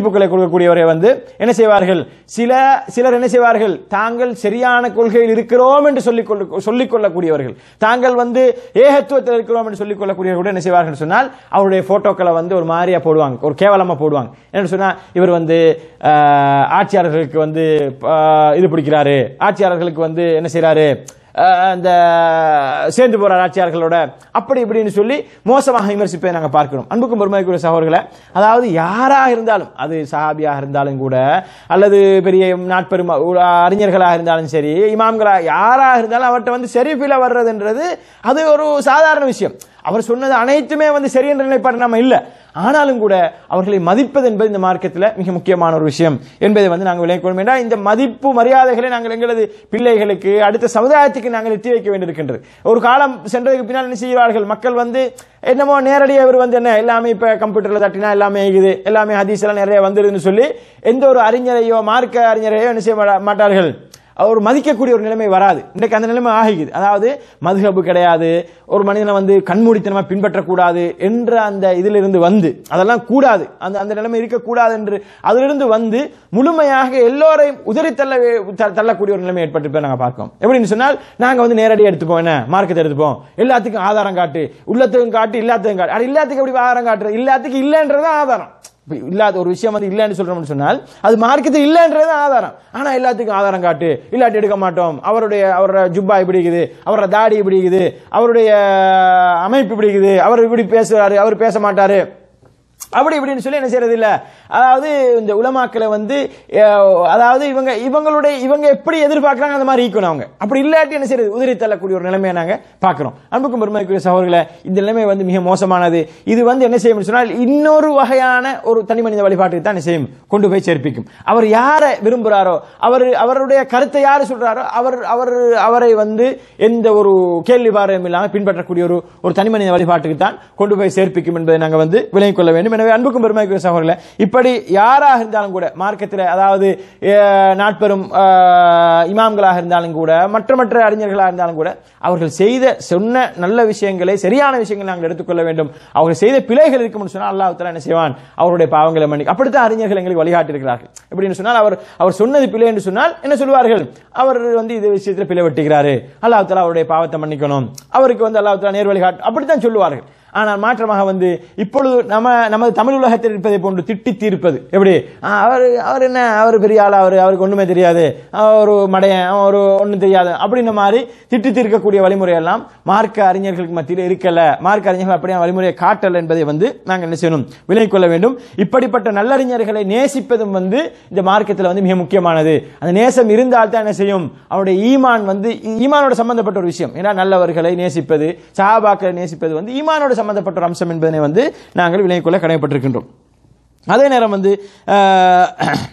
கொடுக்கக்கூடியவரை வந்து என்ன செய்வார்கள் சில சிலர் என்ன செய்வார்கள் தாங்கள் சரியான கொள்கையில் இருக்கிறோம் என்று சொல்லிக் கொள்ள சொல்லிக் கொள்ளக்கூடியவர்கள் தாங்கள் வந்து ஏகத்துவத்தில் இருக்கிறோம் என்று சொல்லிக் கொள்ளக்கூடியவர்கள் கூட என்ன செய்வார்கள் சொன்னால் அவருடைய போட்டோக்களை வந்து ஒரு மாதிரியா போடுவாங்க ஒரு கேவலமா போடுவாங்க என்ன சொன்னா இவர் வந்து ஆஹ், ஆட்சியாளர்களுக்கு வந்து ஆஹ், இது பிடிக்கிறாரு ஆட்சியாளர்களுக்கு வந்து என்ன செய்றாரு ஆஹ், அந்த சேர்ந்து போற ஆட்சியாளர்களோட அப்படி இப்படின்னு சொல்லி மோசமாக விமர்சிப்பதை நாங்க பார்க்கிறோம் அன்புக்கும் பெருமைக்குரிய சகோதரர்களை அதாவது யாராக இருந்தாலும் அது சஹாபியாக இருந்தாலும் கூட அல்லது பெரிய நாட்பெரும் அறிஞர்களாக இருந்தாலும் சரி இமாம்களாக யாராக இருந்தாலும் அவர்கிட்ட வந்து செரிஃபில வர்றதுன்றது அது ஒரு சாதாரண விஷயம் அவர் சொன்னது அனைத்துமே வந்து சரி என்ற நிலைப்பாடு நம்ம இல்ல ஆனாலும் கூட அவர்களை மதிப்பது என்பது இந்த மார்க்கத்தில் மிக முக்கியமான ஒரு விஷயம் என்பதை வந்து நாங்கள் விளைவிக்கணும் என்றால் இந்த மதிப்பு மரியாதைகளை நாங்கள் எங்களது பிள்ளைகளுக்கு அடுத்த சமுதாயத்துக்கு நாங்கள் எத்தி வைக்க வேண்டியிருக்கின்றது ஒரு காலம் சென்றதுக்கு பின்னால் என்ன செய்வார்கள் மக்கள் வந்து என்னமோ நேரடியாக இவர் வந்து என்ன எல்லாமே இப்ப கம்ப்யூட்டர்ல தட்டினா எல்லாமே இருக்குது எல்லாமே ஹதீஸ் எல்லாம் நிறைய வந்துருதுன்னு சொல்லி எந்த ஒரு அறிஞரையோ மார்க்க அறிஞரையோ என்ன செய்ய மாட்டா- மாட்டார்கள் அவர் மதிக்கக்கூடிய ஒரு நிலைமை வராது இன்றைக்கு அந்த நிலைமை ஆகிக்குது அதாவது மதுஹபு கிடையாது ஒரு மனிதனை வந்து கண்மூடித்தனமா பின்பற்றக்கூடாது என்ற அந்த இதிலிருந்து வந்து அதெல்லாம் கூடாது அந்த அந்த நிலைமை இருக்கக்கூடாது என்று அதிலிருந்து வந்து முழுமையாக எல்லோரையும் உதறி தள்ள த- தள்ளக்கூடிய ஒரு நிலைமை ஏற்பட்டு நாங்க பார்க்கோம் எப்படின்னு சொன்னால் நாங்க வந்து நேரடியாக எடுத்துப்போம் என்ன மார்க்கத்தை எடுத்துப்போம் எல்லாத்துக்கும் ஆதாரம் காட்டு உள்ளத்துக்கும் காட்டு இல்லாததுக்கும் காட்டு அது எல்லாத்துக்கும் எப்படி ஆதாரம் காட்டுறது எல்லாத்துக்கும் இல்லைன்றது ஆதாரம் இப்ப இல்லாத ஒரு விஷயம் வந்து இல்லைன்னு சொல்றோம்னு சொன்னால் அது மார்க்கத்தில் இல்லைன்றது ஆதாரம் ஆனா எல்லாத்துக்கும் ஆதாரம் காட்டு இல்லாட்டி எடுக்க மாட்டோம் அவருடைய அவரோட ஜுப்பா இப்படி இருக்குது அவரோட தாடி இப்படி இருக்குது அவருடைய அமைப்பு இப்படி இருக்குது அவர் இப்படி பேசுறாரு அவர் பேச மாட்டாரு அப்படி இப்படின்னு சொல்லி என்ன செய்யறது இல்ல அதாவது இந்த உலமாக்களை வந்து அஹ், அதாவது இவங்க இவங்களுடைய இவங்க எப்படி எதிர்பார்க்கறாங்க அந்த மாதிரி ஈக்கணும் அவங்க அப்படி இல்லாட்டி என்ன செய்யறது உதிரி தள்ளக்கூடிய ஒரு நிலைமையை நாங்க பார்க்கிறோம் அன்புக்கும் பெருமைக்குரிய சகோதரர்களே இந்த நிலைமை வந்து மிக மோசமானது இது வந்து என்ன செய்யும் சொன்னால் இன்னொரு வகையான ஒரு தனி மனித வழிபாட்டுக்கு தான் என்ன செய்யும் கொண்டு போய் சேர்ப்பிக்கும் அவர் யாரை விரும்புகிறாரோ அவர் அவருடைய கருத்தை யார் சொல்றாரோ அவர் அவர் அவரை வந்து எந்த ஒரு கேள்வி பாரம் இல்லாமல் பின்பற்றக்கூடிய ஒரு ஒரு தனி மனித வழிபாட்டுக்கு தான் கொண்டு போய் சேர்ப்பிக்கும் என்பதை நாங்கள் வந்து விளங்கிக் கொள்ள வேண்டும் எனவே அன்புக்கும் பெருமைக்குரிய சகோதரர்களே இப்படி யாராக இருந்தாலும் கூட மார்க்கத்தில் அதாவது அஹ், நாட்பெரும் அஹ், இமாம்களாக இருந்தாலும் கூட மற்ற மற்ற அறிஞர்களாக இருந்தாலும் கூட அவர்கள் செய்த சொன்ன நல்ல விஷயங்களை சரியான விஷயங்களை நாங்கள் எடுத்துக்கொள்ள வேண்டும் அவர்கள் செய்த பிழைகள் இருக்கும்னு சொன்னால் அல்லாஹ் தஆலா என்ன செய்வான் அவருடைய பாவங்களை மன்னி அப்படித்தான் அறிஞர்கள் எங்களுக்கு வழிகாட்டி இருக்கிறார்கள் எப்படின்னு சொன்னால் அவர் அவர் சொன்னது பிழை என்று சொன்னால் என்ன சொல்வார்கள் அவர் வந்து இது விஷயத்தில் பிழை வெட்டுகிறாரு அல்லாஹ் தஆலா அவருடைய பாவத்தை மன்னிக்கணும் அவருக்கு வந்து அல்லாஹ் தஆலா நேர் வழிகாட்டு அப்படித்தான் சொல்லுவார்கள் ஆனால் மாற்றமாக வந்து இப்பொழுது நம்ம நமது தமிழ் உலகத்தில் இருப்பதை போன்று திட்டி தீர்ப்பது எப்படி ஆ, அவர் அவர் என்ன அவர் பெரிய ஆள் அவர் அவருக்கு ஒண்ணுமே தெரியாது அவர் ஒரு மடையன் அவன் ஒரு ஒண்ணும் தெரியாது அப்படின்ற மாதிரி திட்டி தீர்க்கக்கூடிய வழிமுறை எல்லாம் மார்க்க அறிஞர்களுக்கு மத்தியில் இருக்கல மார்க்க அறிஞர்கள் அப்படியே வழிமுறையை காட்டல் என்பதை வந்து நாங்கள் என்ன செய்யணும் விலகிக் கொள்ள வேண்டும் இப்படிப்பட்ட நல்லறிஞர்களை நேசிப்பதும் வந்து இந்த மார்க்கத்தில் வந்து மிக முக்கியமானது அந்த நேசம் இருந்தால் தான் என்ன செய்யும் அவருடைய ஈமான் வந்து ஈமானோட சம்பந்தப்பட்ட ஒரு விஷயம் ஏன்னா நல்லவர்களை நேசிப்பது சஹாபாக்களை நேசிப்பது வந்து ஈமானோட சம்பந்தப்பட்ட ஒரு அம்சம் என்பதனை வந்து நாங்கள் விலகிக் கொள்ள கடமைப்பட்டிருக்கின்றோம் அதே நேரம் வந்து அஹ்,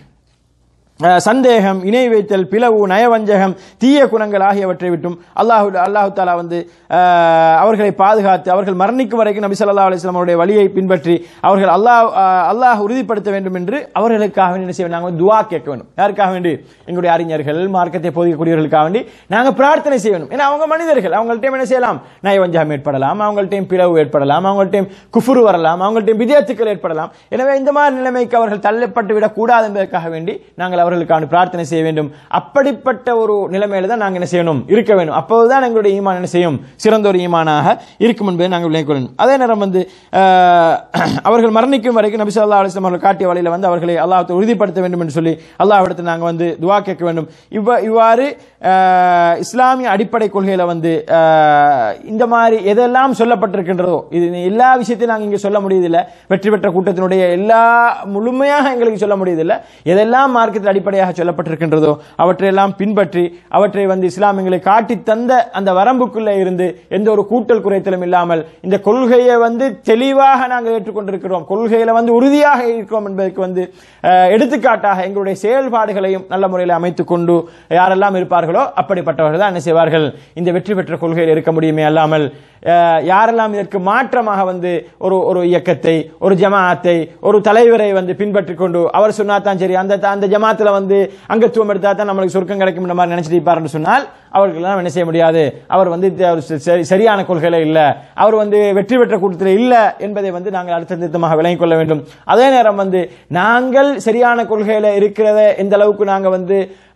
அஹ், சந்தேகம் இணை வைத்தல் பிளவு நயவஞ்சகம் தீய குணங்கள் ஆகியவற்றை விட்டும் அல்லாஹு அல்லாஹு தாலா வந்து அஹ், அவர்களை பாதுகாத்து அவர்கள் மரணிக்கும் வரைக்கும் நபி ஸல்லல்லாஹு அலைஹி வஸல்லம் அவருடைய வழியை பின்பற்றி அவர்கள் அல்லாஹ் அஹ், அல்லாஹ் உறுதிப்படுத்த வேண்டும் என்று அவர்களுக்காக வேண்டி என்ன செய்ய வேண்டும்? நாங்கள் வந்து துஆ கேட்க வேண்டும் யாருக்காக வேண்டி எங்களுடைய அறிஞர்கள் மார்க்கத்தை போதிக்கக்கூடியவர்களுக்காக வேண்டி நாங்கள் பிரார்த்தனை செய்ய வேண்டும் ஏன்னா அவங்க மனிதர்கள் அவங்கள்ட்ட என்ன செய்யலாம் நயவஞ்சகம் ஏற்படலாம் அவங்கள்ட்ட பிளவு ஏற்படலாம் அவங்கள்ட்ட குஃபுரு வரலாம் அவங்கள்ட்ட விதத்துக்கள் ஏற்படலாம் எனவே இந்த மாதிரி நிலைமைக்கு அவர்கள் தள்ளப்பட்டு விடக் கூடாது என்பதற்காக வேண்டி நாங்கள் அவர்களுக்கான பிரார்த்தனை செய்ய வேண்டும் அப்படிப்பட்ட ஒரு நிலைமையில தான் நாங்கள் என்ன செய்யணும் இருக்க வேண்டும் அப்போதுதான் எங்களுடைய ஈமான் என்ன செய்யும் சிறந்த ஒரு ஈமானாக இருக்கும் என்பதை நாங்கள் விளங்கிக் கொள்ளணும் அதே நேரம் வந்து அஹ், அவர்கள் மரணிக்கும் வரைக்கும் நபி ஸல்லல்லாஹு அலைஹி வஸல்லம் அவர்கள் காட்டிய வழியில வந்து அவர்களை அல்லாஹ் உறுதிப்படுத்த வேண்டும் என்று சொல்லி அல்லாஹ்விடத்தில் நாங்கள் வந்து துவா கேட்க வேண்டும் இவ்வ இவ்வாறு அஹ், இஸ்லாமிய அடிப்படை கொள்கையில வந்து அஹ், இந்த மாதிரி எதெல்லாம் சொல்லப்பட்டிருக்கின்றதோ இது எல்லா விஷயத்தையும் நாங்கள் இங்கே சொல்ல முடியதில்லை வெற்றி பெற்ற கூட்டத்தினுடைய எல்லா முழுமையாக எங்களுக்கு சொல்ல முடியதில்லை எதெல்லாம் மார்க்கத்தில் அடிப்படையாக சொல்லப்பட்டிருக்கின்றதோ அவற்றையெல்லாம் பின்பற்றி அவற்றை வந்து இஸ்லாம் எங்களை காட்டி தந்த அந்த வரம்புக்குள்ளே இருந்து எந்த ஒரு கூட்டல் குறைத்தலும் இல்லாமல் இந்த கொள்கையை வந்து தெளிவாக நாங்கள் ஏற்றுக்கொண்டிருக்கிறோம் கொள்கையில வந்து உறுதியாக இருக்கிறோம் என்பதற்கு வந்து அஹ், எடுத்துக்காட்டாக எங்களுடைய செயல்பாடுகளையும் நல்ல முறையில் அமைத்துக் கொண்டு யாரெல்லாம் இருப்பார்களோ அப்படிப்பட்டவர்கள் தான் என்ன செய்வார்கள் இந்த வெற்றி பெற்ற கொள்கையில் இருக்க முடியுமே அல்லாமல் அஹ், யாரெல்லாம் இதற்கு மாற்றமாக வந்து ஒரு ஒரு இயக்கத்தை ஒரு ஜமாஅத்தை ஒரு தலைவரை வந்து பின்பற்றிக் கொண்டு அவர் சொன்னாதான் சரி அந்த அந்த ஜமாத்தை இஸ்லாத்துல வந்து அங்கத்துவம் எடுத்தா தான் நம்மளுக்கு சொர்க்கம் கிடைக்கும் இந்த மாதிரி நினைச்சிட்டு இருப்பாருன்னு சொன்னால் அவர்களெல்லாம் என்ன செய்ய முடியாது அவர் வந்து த- ஒரு ச- சரி- சரியான கொள்கையில இல்ல அவர் வந்து வெற்றி பெற்ற கூட்டத்தில் இல்ல என்பதை வந்து நாங்கள் அடுத்த திருத்தமாக விளங்கிக் கொள்ள வேண்டும் அதே நேரம் வந்து நாங்கள் சரியான கொள்கையில இருக்கிறத எந்த அளவுக்கு நாங்க வந்து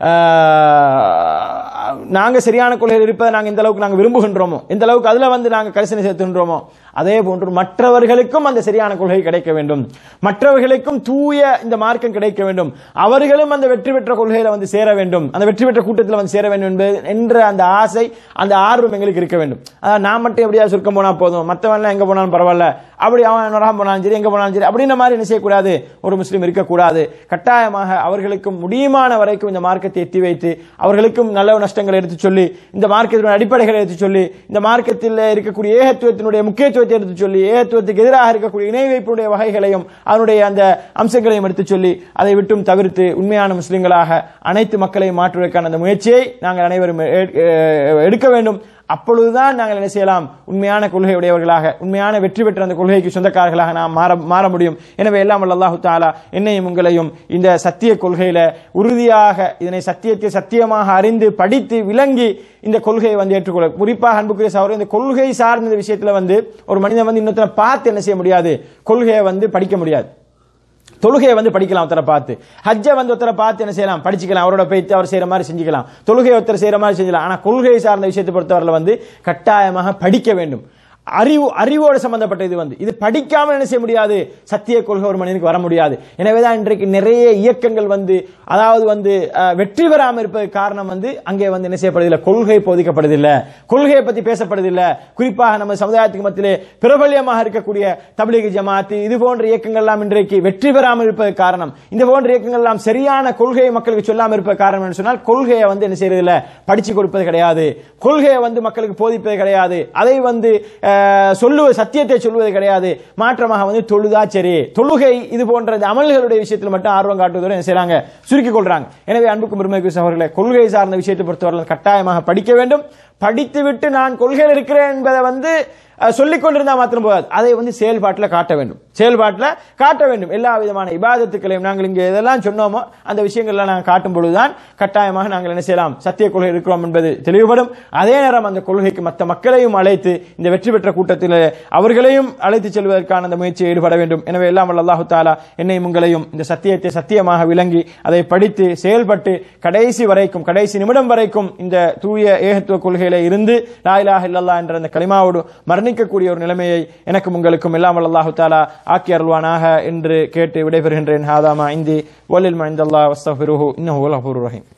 ஆஹ், நாங்க சரியான கொள்கையில் இருப்பதை நாங்க எந்த அளவுக்கு நாங்க விரும்புகின்றோமோ எந்த அளவுக்கு அதுல வந்து நாங்க கரிசனை செலுத்துகின்றோமோ அதே போன்று மற்றவர்களுக்கும் அந்த சரியான கொள்கை கிடைக்க வேண்டும் மற்றவர்களுக்கும் தூய இந்த மார்க்கம் கிடைக்க வேண்டும் அவர்களும் அந்த வெற்றி பெற்ற கொள்கையில வந்து சேர வேண்டும் அந்த வெற்றி பெற்ற கூட்டத்தில் வந்து சேர வேண்டும் என்பது என்ற அந்த ஆசை அந்த ஆர்வம் எங்களுக்கு இருக்க வேண்டும் அதாவது நான் மட்டும் எப்படியா சுருக்கம் போனா போதும் மற்றவன்லாம் எங்க போனாலும் பரவாயில்ல அப்படி அவன் நொறாம போனாலும் சரி எங்க போனாலும் சரி அப்படின்ற மாதிரி என்ன செய்யக்கூடாது ஒரு முஸ்லீம் இருக்கக்கூடாது கட்டாயமாக அவர்களுக்கும் முடியுமான வரைக்கும் இந்த மார்க்கத்தை எத்தி வைத்து அவர்களுக்கும் நல்ல நஷ்டங்களை எடுத்து சொல்லி இந்த மார்க்கத்தினுடைய அடிப்படைகளை எடுத்து சொல்லி இந்த மார்க்கத்தில் இருக்கக்கூடிய ஏகத்துவத்தினுடைய முக்கியத்துவத்தை எடுத்து சொல்லி ஏகத்துவத்துக்கு எதிராக இருக்கக்கூடிய இணை வைப்பினுடைய வகைகளையும் அதனுடைய அந்த அம்சங்களையும் எடுத்து சொல்லி அதை விட்டும் தவிர்த்து உண்மையான முஸ்லிம்களாக அனைத்து மக்களையும் மாற்றுவதற்கான அந்த முயற்சியை நாங்கள் அனைவரும் எ- எ- எடுக்க வேண்டும் அப்பொழுதுதான் நாங்கள் என்ன செய்யலாம் உண்மையான கொள்கை உடையவர்களாக உண்மையான வெற்றி பெற்ற அந்த கொள்கைக்கு சொந்தக்காரர்களாக நாம் மாற மாற முடியும் எனவே எல்லாம் வல்ல அல்லாஹு தாலா என்னையும் உங்களையும் இந்த சத்திய கொள்கையில உறுதியாக இதனை சத்தியத்தை சத்தியமாக அறிந்து படித்து விளங்கி இந்த கொள்கையை வந்து ஏற்றுக்கொள்ள குறிப்பாக அன்புக்குரிய சகோதரர் இந்த கொள்கை சார்ந்த இந்த விஷயத்துல வந்து ஒரு மனிதன் வந்து இன்னொருத்தரை பார்த்து என்ன செய்ய முடியாது கொள்கையை வந்து படிக்க முடியாது தொழுகையை வந்து படிக்கலாம் ஒருத்தரை பார்த்து ஹஜ்ஜை வந்து ஒருத்தரை பார்த்து என்ன செய்யலாம் படிச்சுக்கலாம் அவரோட போய்த்து அவர் செய்யற மாதிரி செஞ்சுக்கலாம் தொழுகையை ஒருத்தர் செய்யற மாதிரி செஞ்சலாம் ஆனா கொள்கை சார்ந்த விஷயத்தை பொறுத்தவரையில் வந்து கட்டாயமாக படிக்க வேண்டும் அறிவு அறிவோடு சம்பந்தப்பட்ட இது வந்து இது படிக்காமல் என்ன செய்ய முடியாது சத்திய கொள்கை ஒரு மனிதனுக்கு வர முடியாது எனவேதான் இன்றைக்கு நிறைய இயக்கங்கள் வந்து அதாவது வந்து அஹ், வெற்றி பெறாமல் இருப்பதற்கு காரணம் வந்து அங்கே வந்து என்ன செய்யப்படுதில்லை கொள்கை போதிக்கப்படுதில்லை கொள்கையை பத்தி பேசப்படுதில்லை குறிப்பாக நம்ம சமுதாயத்துக்கு மத்தியிலே பிரபல்யமாக இருக்கக்கூடிய தபிலிக ஜமாத்து இது போன்ற இயக்கங்கள் எல்லாம் இன்றைக்கு வெற்றி பெறாமல் இருப்பதற்கு காரணம் இந்த போன்ற இயக்கங்கள் எல்லாம் சரியான கொள்கையை மக்களுக்கு சொல்லாமல் இருப்பதற்கு காரணம் என்று சொன்னால் கொள்கையை வந்து என்ன செய்யறதில்ல படிச்சு கொடுப்பது கிடையாது கொள்கையை வந்து மக்களுக்கு போதிப்பது கிடையாது அதை வந்து அஹ், சொல்லுவது சத்தியத்தை சொல்லுவது கிடையாது மாற்றமாக வந்து தொழுதா சரி தொழுகை இது போன்ற இந்த அமல்களுடைய விஷயத்தில் மட்டும் ஆர்வம் காட்டுவதோடு என்ன செய்றாங்க சுருக்கிக் கொள்றாங்க எனவே அன்புக்கும் பெருமைக்கு சகோதரர்களே கொள்கை சார்ந்த விஷயத்தை பொறுத்தவரை கட்டாயமாக படிக்க வேண்டும் படித்துவிட்டு நான் கொள்கையில் இருக்கிறேன் என்பதை வந்து அஹ், சொல்லிக் கொண்டிருந்தா மாத்திரம் போதாது அதை வந்து செயல்பாட்டில் காட்ட வேண்டும் செயல்பாட்டில் காட்ட வேண்டும் எல்லா விதமான இபாதத்துக்களையும் நாங்கள் இங்கே எதெல்லாம் சொன்னோமோ அந்த விஷயங்கள்லாம் நாங்கள் காட்டும் பொழுதுதான் கட்டாயமாக நாங்கள் என்ன செய்யலாம் சத்திய கொள்கை இருக்கிறோம் என்பது தெளிவுபடும் அதே நேரம் அந்த கொள்கைக்கு மற்ற மக்களையும் அழைத்து இந்த வெற்றி பெற்ற கூட்டத்தில் அவர்களையும் அழைத்து செல்வதற்கான அந்த முயற்சியை ஈடுபட வேண்டும் எனவே எல்லாம் வல்ல அல்லாஹு தாலா என்னையும் உங்களையும் இந்த சத்தியத்தை சத்தியமாக விளங்கி அதை படித்து செயல்பட்டு கடைசி வரைக்கும் கடைசி நிமிடம் வரைக்கும் இந்த தூய ஏகத்துவ கொள்கையில இருந்து லா இலாஹ இல்லல்லாஹ் என்ற அந்த கலிமாவோடு மரணிக்கக்கூடிய ஒரு நிலைமையை எனக்கும் உங்களுக்கும் எல்லாம் வல்ல அல்லாஹு தாலா ஆக்கி அருள்வானாக என்று கேட்டு விடைபெறுகின்றேன் ஹாதாமா இந்தி வலில் மைந்தல்லா வஸ்தஃபிருஹு இன்னஹு வல் கஃபூருர் ரஹீம்